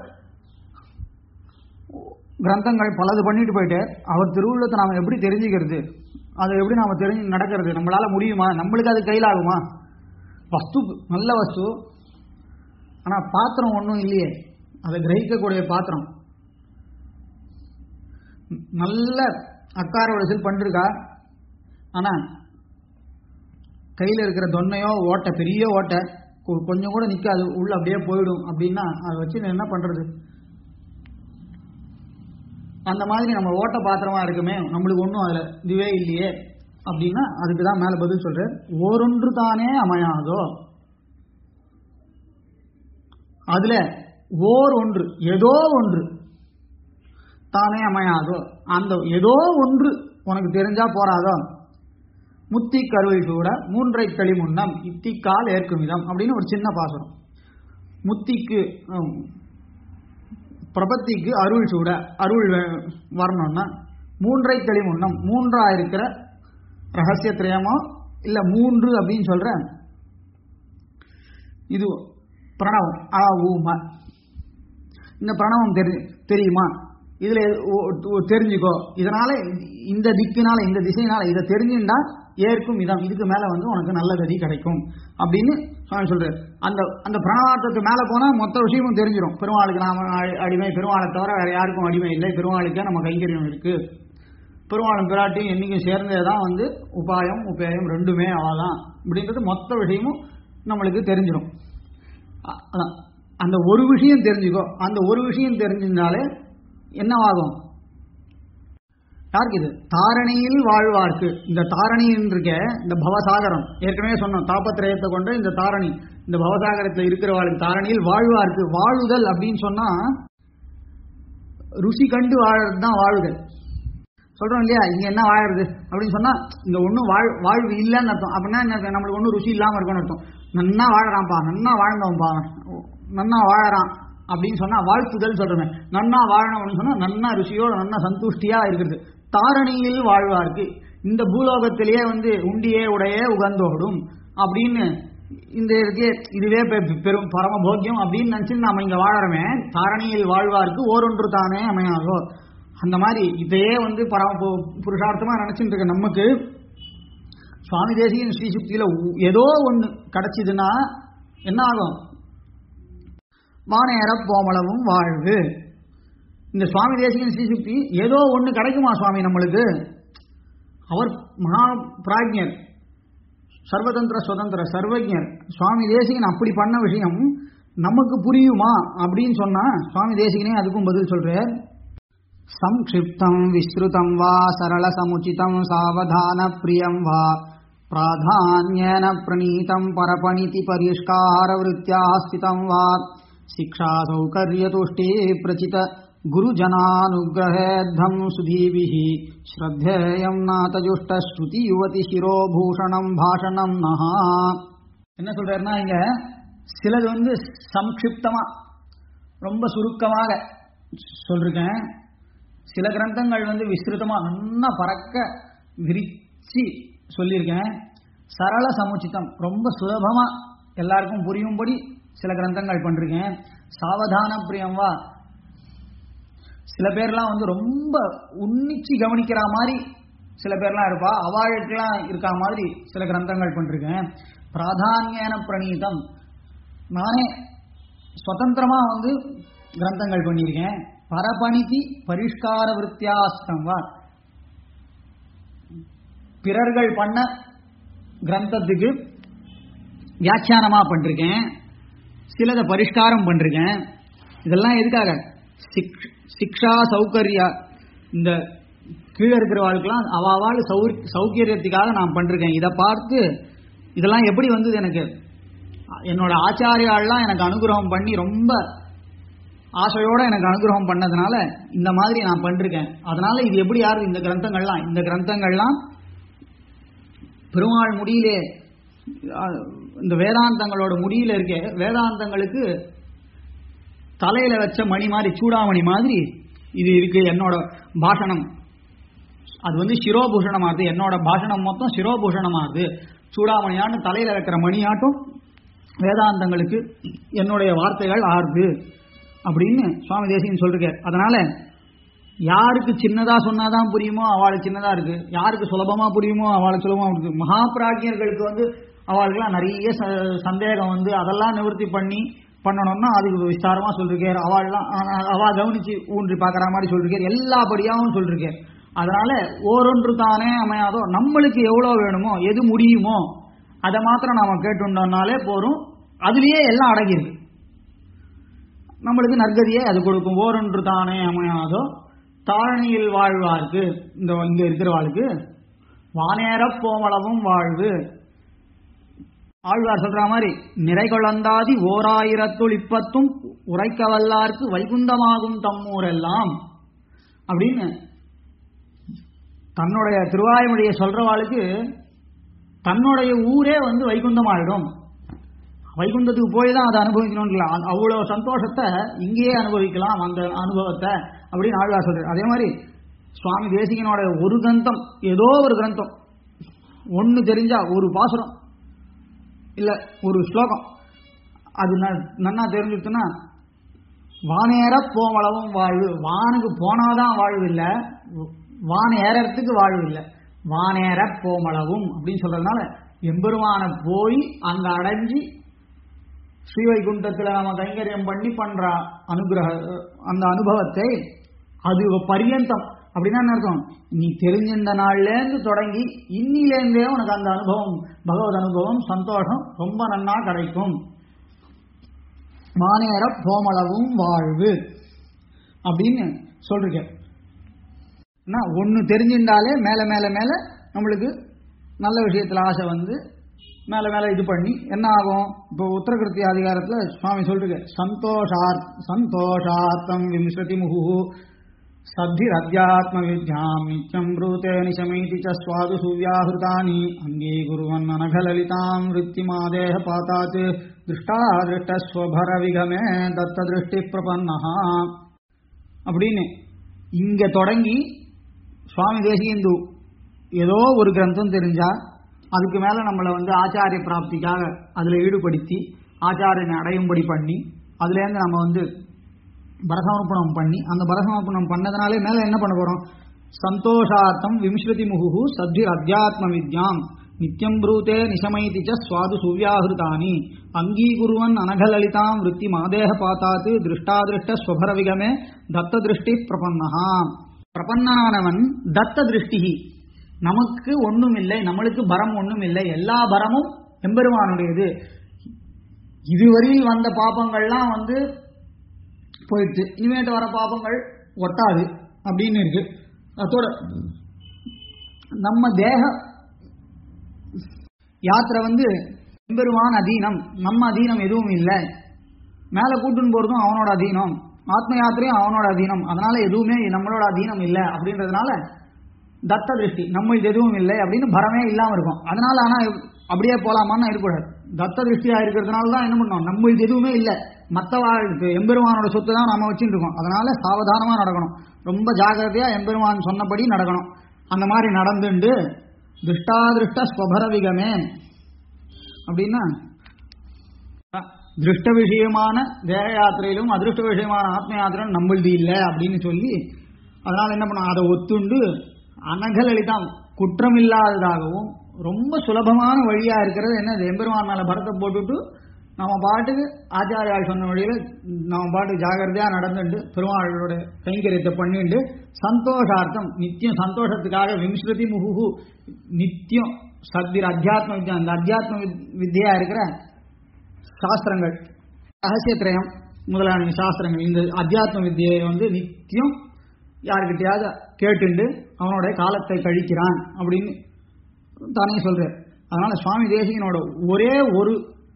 கிரந்தங்கள் பலது பண்ணிட்டு போயிட்டு அவர் திருவுள்ளத்தை நாம எப்படி தெரிஞ்சுக்கிறது அதை எப்படி நாம தெரிஞ்சு நடக்கிறது நம்மளால முடியுமா நம்மளுக்கு அது கையில் ஆகுமா வஸ்து நல்ல வஸ்து ஆனா பாத்திரம் ஒன்றும் இல்லையே அதை கிரகிக்கக்கூடிய பாத்திரம் நல்ல அக்கார வயசில் பண்ணிருக்கா ஆனா கையில் இருக்கிற தொன்னையோ ஓட்டை பெரிய ஓட்டை கொ- கொஞ்சம் கூட நிற்காது உள்ள அப்படியே போயிடும் அப்படின்னா அதை வச்சு நான் என்ன பண்றது அந்த மாதிரி நம்ம ஓட்ட பாத்திரமா இருக்குமே நம்மளுக்கு ஒன்றும் அதுல இதுவே இல்லையே அப்படின்னா அதுக்கு தான் மேல பதில் சொல்றேன் ஓரொன்று தானே அமையாதோ அதுல ஓர் ஒன்று ஏதோ ஒன்று தானே அமையாதோ அந்த ஏதோ ஒன்று உனக்கு தெரிஞ்சா போறாதோ முத்தி கருவை சூட மூன்றை களி முன்னம் இத்திக்கால் ஏற்கும் விதம் அப்படின்னு ஒரு சின்ன பாசுரம் முத்திக்கு ஹம், பிரபத்திக்கு அருள் சூட அருள் வே- வரணும்னா மூன்றை களி முன்னம் மூன்றா இருக்கிற ரகசிய திரயமோ இல்ல மூன்று அப்படின்னு சொல்ற இது பிரணவம் ஆ ஊம இந்த பிரணவம் தெரி தெரியுமா இதுல ஒ- ஒ- தெரிஞ்சுக்கோ இதனால இந்த திக்கினால இந்த திசையினால இதை தெரிஞ்சுண்டா ஏற்கும் இதம் இதுக்கு மேல வந்து உனக்கு நல்ல கதி கிடைக்கும் அப்படின்னு சுவாமி சொல்றாரு அந்த அந்த பிரணவார்த்தத்துக்கு மேல போனா மொத்த விஷயமும் தெரிஞ்சிடும் பெருமாளுக்கு நாம அ- அடிமை பெருமாளை தவிர வேற யாருக்கும் அடிமை இல்லை பெருமாளுக்கே நம்ம கைங்கரியம் இருக்கு பெருமாளும் பிராட்டியும் என்னைக்கும் சேர்ந்தே தான் வந்து உபாயம் உபேயம் ரெண்டுமே அவ்வளோதான் இப்படின்றது மொத்த விஷயமும் நம்மளுக்கு தெரிஞ்சிடும் அ- அதான். அந்த ஒரு விஷயம் தெரிஞ்சுக்கோ அந்த ஒரு விஷயம் தெரிஞ்சிருந்தாலே என்னவாகும் யாருக்கு இது தாரணியில் வாழ்வார்க்கு இந்த தாரணின்னு இருக்க இந்த பவசாகரம் ஏற்கனவே சொன்னோம் தாபத்திரயத்தை கொண்ட இந்த தாரணி இந்த பவசாகரத்தில் இருக்கிறவாளுக்கு தாரணியில் வாழ்வார்க்கு வாழுதல் அப்படின்னு சொன்னா ருசி கண்டு வாழறது தான் வாழுதல் சொல்றோம் இல்லையா இங்க என்ன வாழறது அப்படின்னு சொன்னா இங்க ஒன்றும் வாழ் வாழ்வு இல்லைன்னு அர்த்தம் அப்படின்னா என்ன அர்த்தம்? நம்மளுக்கு ஒன்றும் ருசி இல்லாம இருக்கும்னு அர்த்தம் நன்னா வாழறான்ப்பா நன்னா வாழ்ந்தவன்பா நன்னா வாழறான் அப்படின்னு சொன்னா வாழ்த்துதல் சொல்றமே நன்னா வாழணும் அப்படின்னு சொன்னா நன்னா ருசியோட நன்னா சந்துஷ்டியா இருக்கிறது தாரணியில் வாழ்வார்க்கு இந்த பூலோகத்திலேயே வந்து உண்டியே உடைய உகந்தோடும் அப்படின்னு இந்த இதுக்கே இதுவே பெ- பெரும் பரம போக்கியம் அப்படின்னு நினைச்சு நாம இங்க வாழறோமே தாரணியில் வாழ்வார்க்கு ஓரொன்று தானே அமையாதோ அந்த மாதிரி இதையே வந்து பரம பு- புருஷார்த்தமா நினைச்சிட்டு இருக்க நமக்கு சுவாமி தேசிகன் ஸ்ரீ சுக்தியில உ- ஏதோ ஒண்ணு கிடைச்சதுன்னா என்ன ஆகும் வானேற போமளவும் வாழ்வு இந்த சுவாமி தேசிகன் ஸ்ரீ சுக்தி ஏதோ ஒண்ணு கிடைக்குமா சுவாமி நம்மளுக்கு அவர் மகா பிராஜ்ஞர் சர்வதந்திர சுதந்திர சர்வஜர் சுவாமி தேசிகன் அப்படி பண்ண விஷயம் நமக்கு புரியுமா அப்படின்னு சொன்னா சுவாமி தேசிகனே அதுக்கும் பதில் சொல்றார் சம்க்ஷிப்தம் விஸ்ருதம் வா சரள சமுச்சிதம் சாவதான பிரியம் வா प्राधान्येन प्रणीतं परपणिति परिष्कारवृत्त्या स्थितं वा शिक्षासौकर्यतुष्टे प्रचित गुरुजनानुग्रहेद्धं सुधीभिः श्रद्धेयं नातजुष्टश्रुति युवति शिरोभूषणं भाषणं नः என்ன சொல்றாருன்னா இங்க சிலது வந்து சம்க்ஷிப்தமா ரொம்ப சுருக்கமாக சொல்லிருக்கேன் சில கிரந்தங்கள் வந்து விஸ்ருதமா நல்லா பறக்க விரிச்சு சொல்லியிருக்கேன் சரள சமுச்சிதம் ரொம்ப சுலபமா எல்லாருக்கும் புரியும்படி சில கிரந்தங்கள் பண்ணிருக்கேன் சாவதான பிரியம்வா சில பேர்லாம் வந்து ரொம்ப உன்னிச்சு கவனிக்கிற மாதிரி சில பேர்லாம் இருப்பா அவாழ்க்கெல்லாம் இருக்கா மாதிரி சில கிரந்தங்கள் பண்ணிருக்கேன் பிராதானியன பிரணீதம் நானே சுதந்திரமா வந்து கிரந்தங்கள் பண்ணியிருக்கேன் பரபணிதி பரிஷ்கார விற்த்தியாஸ்தம் வா பிறர்கள் பண்ண கிரந்தத்துக்கு வியாக்கியானமா பண்ணிருக்கேன் சிலதை பரிஷ்காரம் பண்ணிருக்கேன் இதெல்லாம் எதுக்காக சிக்- சிக்ஷா சௌகர்யா இந்த கீழே இருக்கிறவாளுக்கெல்லாம் அவாவாள் சௌ சௌகரியத்துக்காக நான் பண்ணிருக்கேன் இதை பார்த்து இதெல்லாம் எப்படி வந்தது எனக்கு என்னோட ஆச்சாரியாள்லாம் எனக்கு அனுகிரகம் பண்ணி ரொம்ப ஆசையோட எனக்கு அனுகிரகம் பண்ணதுனால இந்த மாதிரி நான் பண்ணிருக்கேன் அதனால இது எப்படி யாரு இந்த கிரந்தங்கள்லாம் இந்த கிரந்தங்கள்லாம் பெருமாள் முடியிலே அஹ், இந்த வேதாந்தங்களோட முடியில இருக்க வேதாந்தங்களுக்கு தலையில வச்ச மணி மாதிரி சூடாமணி மாதிரி இது இருக்கு என்னோட பாஷணம் அது வந்து சிரோபூஷணமாகுது என்னோட பாஷணம் மொத்தம் சிரோபூஷணமாகுது சூடாமணியான்னு தலையில வைக்கிற மணியாட்டும் வேதாந்தங்களுக்கு என்னுடைய வார்த்தைகள் ஆறுது அப்படின்னு சுவாமி தேசிகன் சொல்லிருக்கார் அதனால யாருக்கு சின்னதா சொன்னாதான் புரியுமோ அவளுக்கு சின்னதா இருக்கு யாருக்கு சுலபமா புரியுமோ அவளுக்கு சுலபமா இருக்கு மகா பிராஜ்யர்களுக்கு வந்து அவளுக்குலாம் நிறைய ச- சந்தேகம் வந்து அதெல்லாம் நிவர்த்தி பண்ணி பண்ணணும்னா அதுக்கு விஸ்தாரமா சொல்லிருக்கார் அவள்லாம் ஆ- அவ கவனிச்சு ஊன்றி பார்க்கற மாதிரி சொல்லிருக்கார் எல்லாபடியாவும் சொல்லிருக்கார் அதனால ஓரொன்று தானே அமையாதோ நம்மளுக்கு எவ்வளவு வேணுமோ எது முடியுமோ அதை மாத்திரம் நாம கேட்டுட்டோம்னாலே போறோம் அதுலயே எல்லாம் அடங்கியிருக்கு நம்மளுக்கு நற்கதியை அது கொடுக்கும் ஓரொன்று தானே அமையாதோ தாழ்நியில் வாழ்வார்க்கு இந்த இங்க இருக்கிறவாளுக்கு வானேரப் போமளவும் வாழ்வு ஆழ்வார் சொல்ற மாதிரி நிறை கொழந்தாதி ஓராயிரத்துள் இப்பத்தும் உரைக்க வல்லார்க்கு வைகுந்தமாகும் தம்மூரெல்லாம் அப்படின்னு தன்னுடைய திருவாய்மொழியை சொல்றவாளுக்கு தன்னுடைய ஊரே வந்து வைகுந்தமாயிடும் வைகுந்தத்துக்கு போய் தான் அதை அனுபவிக்கணும் இல்லை அவ்வளோ சந்தோஷத்தை இங்கேயே அனுபவிக்கலாம் அந்த அனுபவத்தை அப்படின்னு ஆழ்வார் சொல்றாரு அதே மாதிரி சுவாமி தேசிகனோட ஒரு கிரந்தம் ஏதோ ஒரு கிரந்தம் ஒன்று தெரிஞ்சா ஒரு பாசுரம் இல்லை ஒரு ஸ்லோகம் அது ந- நன்னா தெரிஞ்சுட்டுன்னா வானேற போமளவும் வாழ்வு வானுக்கு போனாதான் வாழ்வு இல்லை வான் ஏறறதுக்கு வாழ்வு இல்லை வானேற போமளவும் அப்படின்னு சொல்றதுனால எம்பெருமான போய் அங்க அடைஞ்சு ஸ்ரீவைகுண்டத்துல நம்ம கைங்கரியம் பண்ணி பண்ற அனுகிரக அந்த அனுபவத்தை அது பரியந்தம் அப்படின்னா என்ன அர்த்தம் நீ தெரிஞ்சிருந்த நாள்ல இருந்து தொடங்கி இன்னிலேருந்தே உனக்கு அந்த அனுபவம் பகவத் அனுபவம் சந்தோஷம் ரொம்ப நன்னா கிடைக்கும் மானேற போமளவும் வாழ்வு அப்படின்னு சொல்றேன் ஒன்று தெரிஞ்சிருந்தாலே மேலே மேலே மேலே நம்மளுக்கு நல்ல விஷயத்தில் ஆசை வந்து மேலே மேலே இது பண்ணி என்ன ஆகும் இப்போ உத்தரகிருத்திய அதிகாரத்தில் சுவாமி சொல்லிருக்கு சந்தோஷார் சந்தோஷார்த்தம் விம்சதி முகு சத்திர் அத்தியாத்ம வித்யாம் நித்யம் ப்ரூதே நிசமைதி ச ஸ்வாது சுவ்யாஹிருதானி அங்கீகுருவன் அனகலலிதாம் விருத்திமாதேக பாத்தாத் திருஷ்டா திருஷ்டஸ்வபர விகமே தத்த திருஷ்டி பிரபன்னஹா அப்படின்னு இங்க தொடங்கி சுவாமி தேசிகந்து ஏதோ ஒரு கிரந்தம் தெரிஞ்சா அதுக்கு மேல நம்மளை வந்து ஆச்சாரிய பிராப்திக்காக அதுல ஈடுபடுத்தி ஆச்சாரியனை அடையும்படி பண்ணி அதுல இருந்து நம்ம வந்து பரசமர்ப்பணம் பண்ணி அந்த பரசமர்ப்பணம் பண்ணதுனாலே மேல என்ன பண்ண போறோம் சந்தோஷார்த்தம் விம்ஸ்ருதி முகு சத்திர் அத்தியாத்ம வித்யாம் நித்யம் ப்ரூதே நிசமைதி ச சுவாது சுவ்யாஹிருதானி அங்கீகுருவன் அனகலலிதாம் விருத்தி மாதேக பாத்தாத்து திருஷ்டாதிருஷ்ட ஸ்வபர விகமே தத்த திருஷ்டி பிரபன்னஹா பிரபன்னானவன் தத்த திருஷ்டி நமக்கு ஒண்ணும் இல்லை நம்மளுக்கு பரம் ஒண்ணும் இல்லை எல்லா பரமும் எம்பெருமானுடையது இதுவரையில் வந்த பாப்பங்கள்லாம் வந்து போயிடுச்சு இனிமேட்டு வர பாப்பங்கள் ஒட்டாது அப்படின்னு இருக்கு அதோட நம்ம தேக யாத்திரை வந்து எம்பெருமான் அதீனம் நம்ம அதீனம் எதுவும் இல்லை மேலே கூட்டுன்னு போறதும் அவனோட அதீனம் ஆத்ம யாத்திரையும் அவனோட அதீனம் அதனால எதுவுமே நம்மளோட அதீனம் இல்லை அப்படின்றதுனால தத்த திருஷ்டி நம்ம இது எதுவும் இல்லை அப்படின்னு பரமே இல்லாம இருக்கும் அதனால ஆனா அப்படியே போலாமான்னு இருக்கக்கூடாது தத்த திருஷ்டியா இருக்கிறதுனால தான் என்ன பண்ணோம் நம்ம இது எதுவுமே இல்லை மற்றவா எம்பெருமானோட சொத்து தான் நாம வச்சுட்டு இருக்கோம் அதனால சாவதானமா நடக்கணும் ரொம்ப ஜாகிரதையா எம்பெருமான் சொன்னபடி நடக்கணும் அந்த மாதிரி நடந்துண்டு திருஷ்டாதிருஷ்ட ஸ்வபர விகமே அப்படின்னா திருஷ்ட விஷயமான தேக யாத்திரையிலும் அதிருஷ்ட விஷயமான ஆத்ம யாத்திரையும் நம்மளது இல்லை அப்படின்னு சொல்லி அதனால என்ன பண்ணோம் அதை ஒத்துண்டு அனகலலிதம் குற்றம் இல்லாததாகவும் ரொம்ப சுலபமான வழியா இருக்கிறது என்னது எம்பெருமான் மேல பரத்தை போட்டுட்டு நம்ம பாட்டுக்கு ஆச்சாரியால் சொன்ன வழியில நம்ம பாட்டுக்கு ஜாகிரதையா நடந்துட்டு பெருமாளோட கைங்கரியத்தை பண்ணிட்டு சந்தோஷார்த்தம் நித்தியம் சந்தோஷத்துக்காக விம்ஸ்ருதி முகுகு நித்தியம் சத்திர அத்தியாத்ம வித்யா அந்த அத்தியாத்ம வித்- வித்யா இருக்கிற சாஸ்திரங்கள் ரகசியத்திரயம் முதலான சாஸ்திரங்கள் இந்த அத்தியாத்ம வித்தியை வந்து நித்தியம் யாருக்கிட்டையாவது கேட்டுண்டு அவனுடைய காலத்தை கழிக்கிறான் அப்படின்னு தானே சொல்றார் அதனால சுவாமி தேசிகனோட ஒரே ஒரு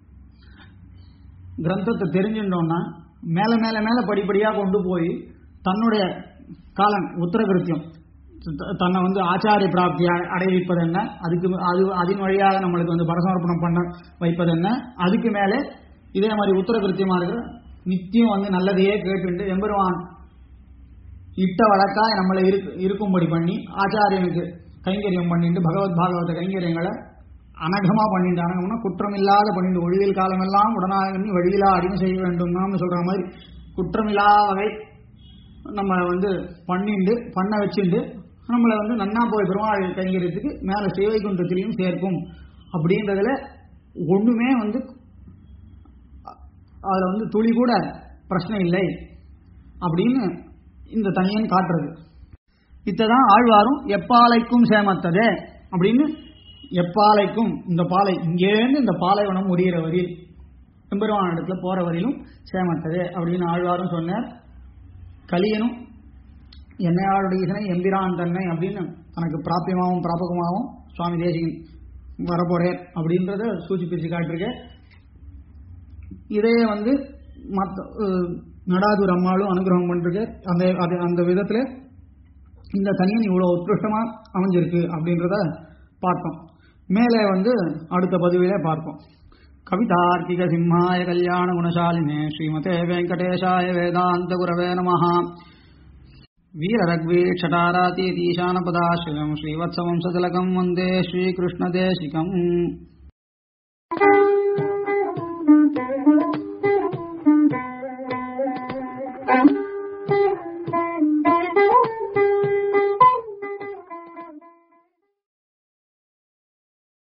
கிரந்தத்தை தெரிஞ்சுட்டோம்னா மேல மேல மேல படிப்படியா கொண்டு போய் தன்னுடைய காலன் உத்தரகிருத்தியம் த- தன்னை வந்து ஆச்சாரிய பிராப்தி அ- அடைவிப்பது என்ன அதுக்கு அது அதன் வழியாக நம்மளுக்கு வந்து பரசமர்ப்பணம் பண்ண வைப்பது என்ன அதுக்கு மேலே இதே மாதிரி உத்தரகிருத்தியமா இருக்கிற நித்தியம் வந்து நல்லதையே கேட்டுண்டு எம்பெருமான் இட்ட வழக்காய் நம்மளை இருக்கு- இருக்கும்படி பண்ணி ஆச்சாரியனுக்கு கைங்கரியம் பண்ணிட்டு பகவத் பாகவத கைங்கரியங்களை அனகமா பண்ணிட்டு அனகம்னா குற்றமில்லாத பண்ணிட்டு ஒழிவில் காலமெல்லாம் உடனாக பண்ணி வழியிலா அடிமை செய்ய வேண்டும் சொல்ற மாதிரி குற்றமில்லா வகை நம்ம வந்து பண்ணிண்டு பண்ண வச்சுண்டு நம்மளை வந்து நன்னா போய் பெருமாள் கைங்கரியத்துக்கு மேல சேவை குன்றத்திலையும் சேர்க்கும் அப்படின்றதுல ஒண்ணுமே வந்து அதுல வந்து துளி கூட பிரச்சனை இல்லை அப்படின்னு இந்த தனியன் காட்டுறது இத்ததான் ஆழ்வாரும் எப்பாலைக்கும் சேமத்ததே அப்படின்னு எப்பாலைக்கும் இந்த பாலை இங்கேருந்து இந்த பாலைவனம் முடிகிற வரையில் எம்பெருமான இடத்துல போற வரையிலும் சேமத்தது அப்படின்னு ஆழ்வாரும் சொன்னார் கலியனும் என்னையாளுடைய ஈசனை எம்பிரான் தன்னை அப்படின்னு தனக்கு பிராபியமாகவும் பிராபகமாகவும் சுவாமி தேசிகன் வரப்போறேன் அப்படின்றத சூச்சிப்பிச்சு காட்டிருக்க இதே வந்து மற்ற நடாதூர் அம்மாளும் அனுகிரகம் பண்ணிருக்கு அந்த அது அந்த விதத்துல இந்த தனியன் இவ்வளவு உத்கிருஷ்டமா அமைஞ்சிருக்கு அப்படின்றத பார்த்தோம் மேலே வந்து அடுத்த பதிவிலே பார்ப்போம் கவிதார்க்கிக சிம்ஹாய கல்யாண குணசாலினே ஸ்ரீமதே வெங்கடேஷாய வேதாந்த குரவே நமஹ वीररग्वीक्षटारातीतीशानपदाश्रयम् श्रीवत्सवंशतिलकम् वन्दे श्रीकृष्णदेशिकम् Thank you.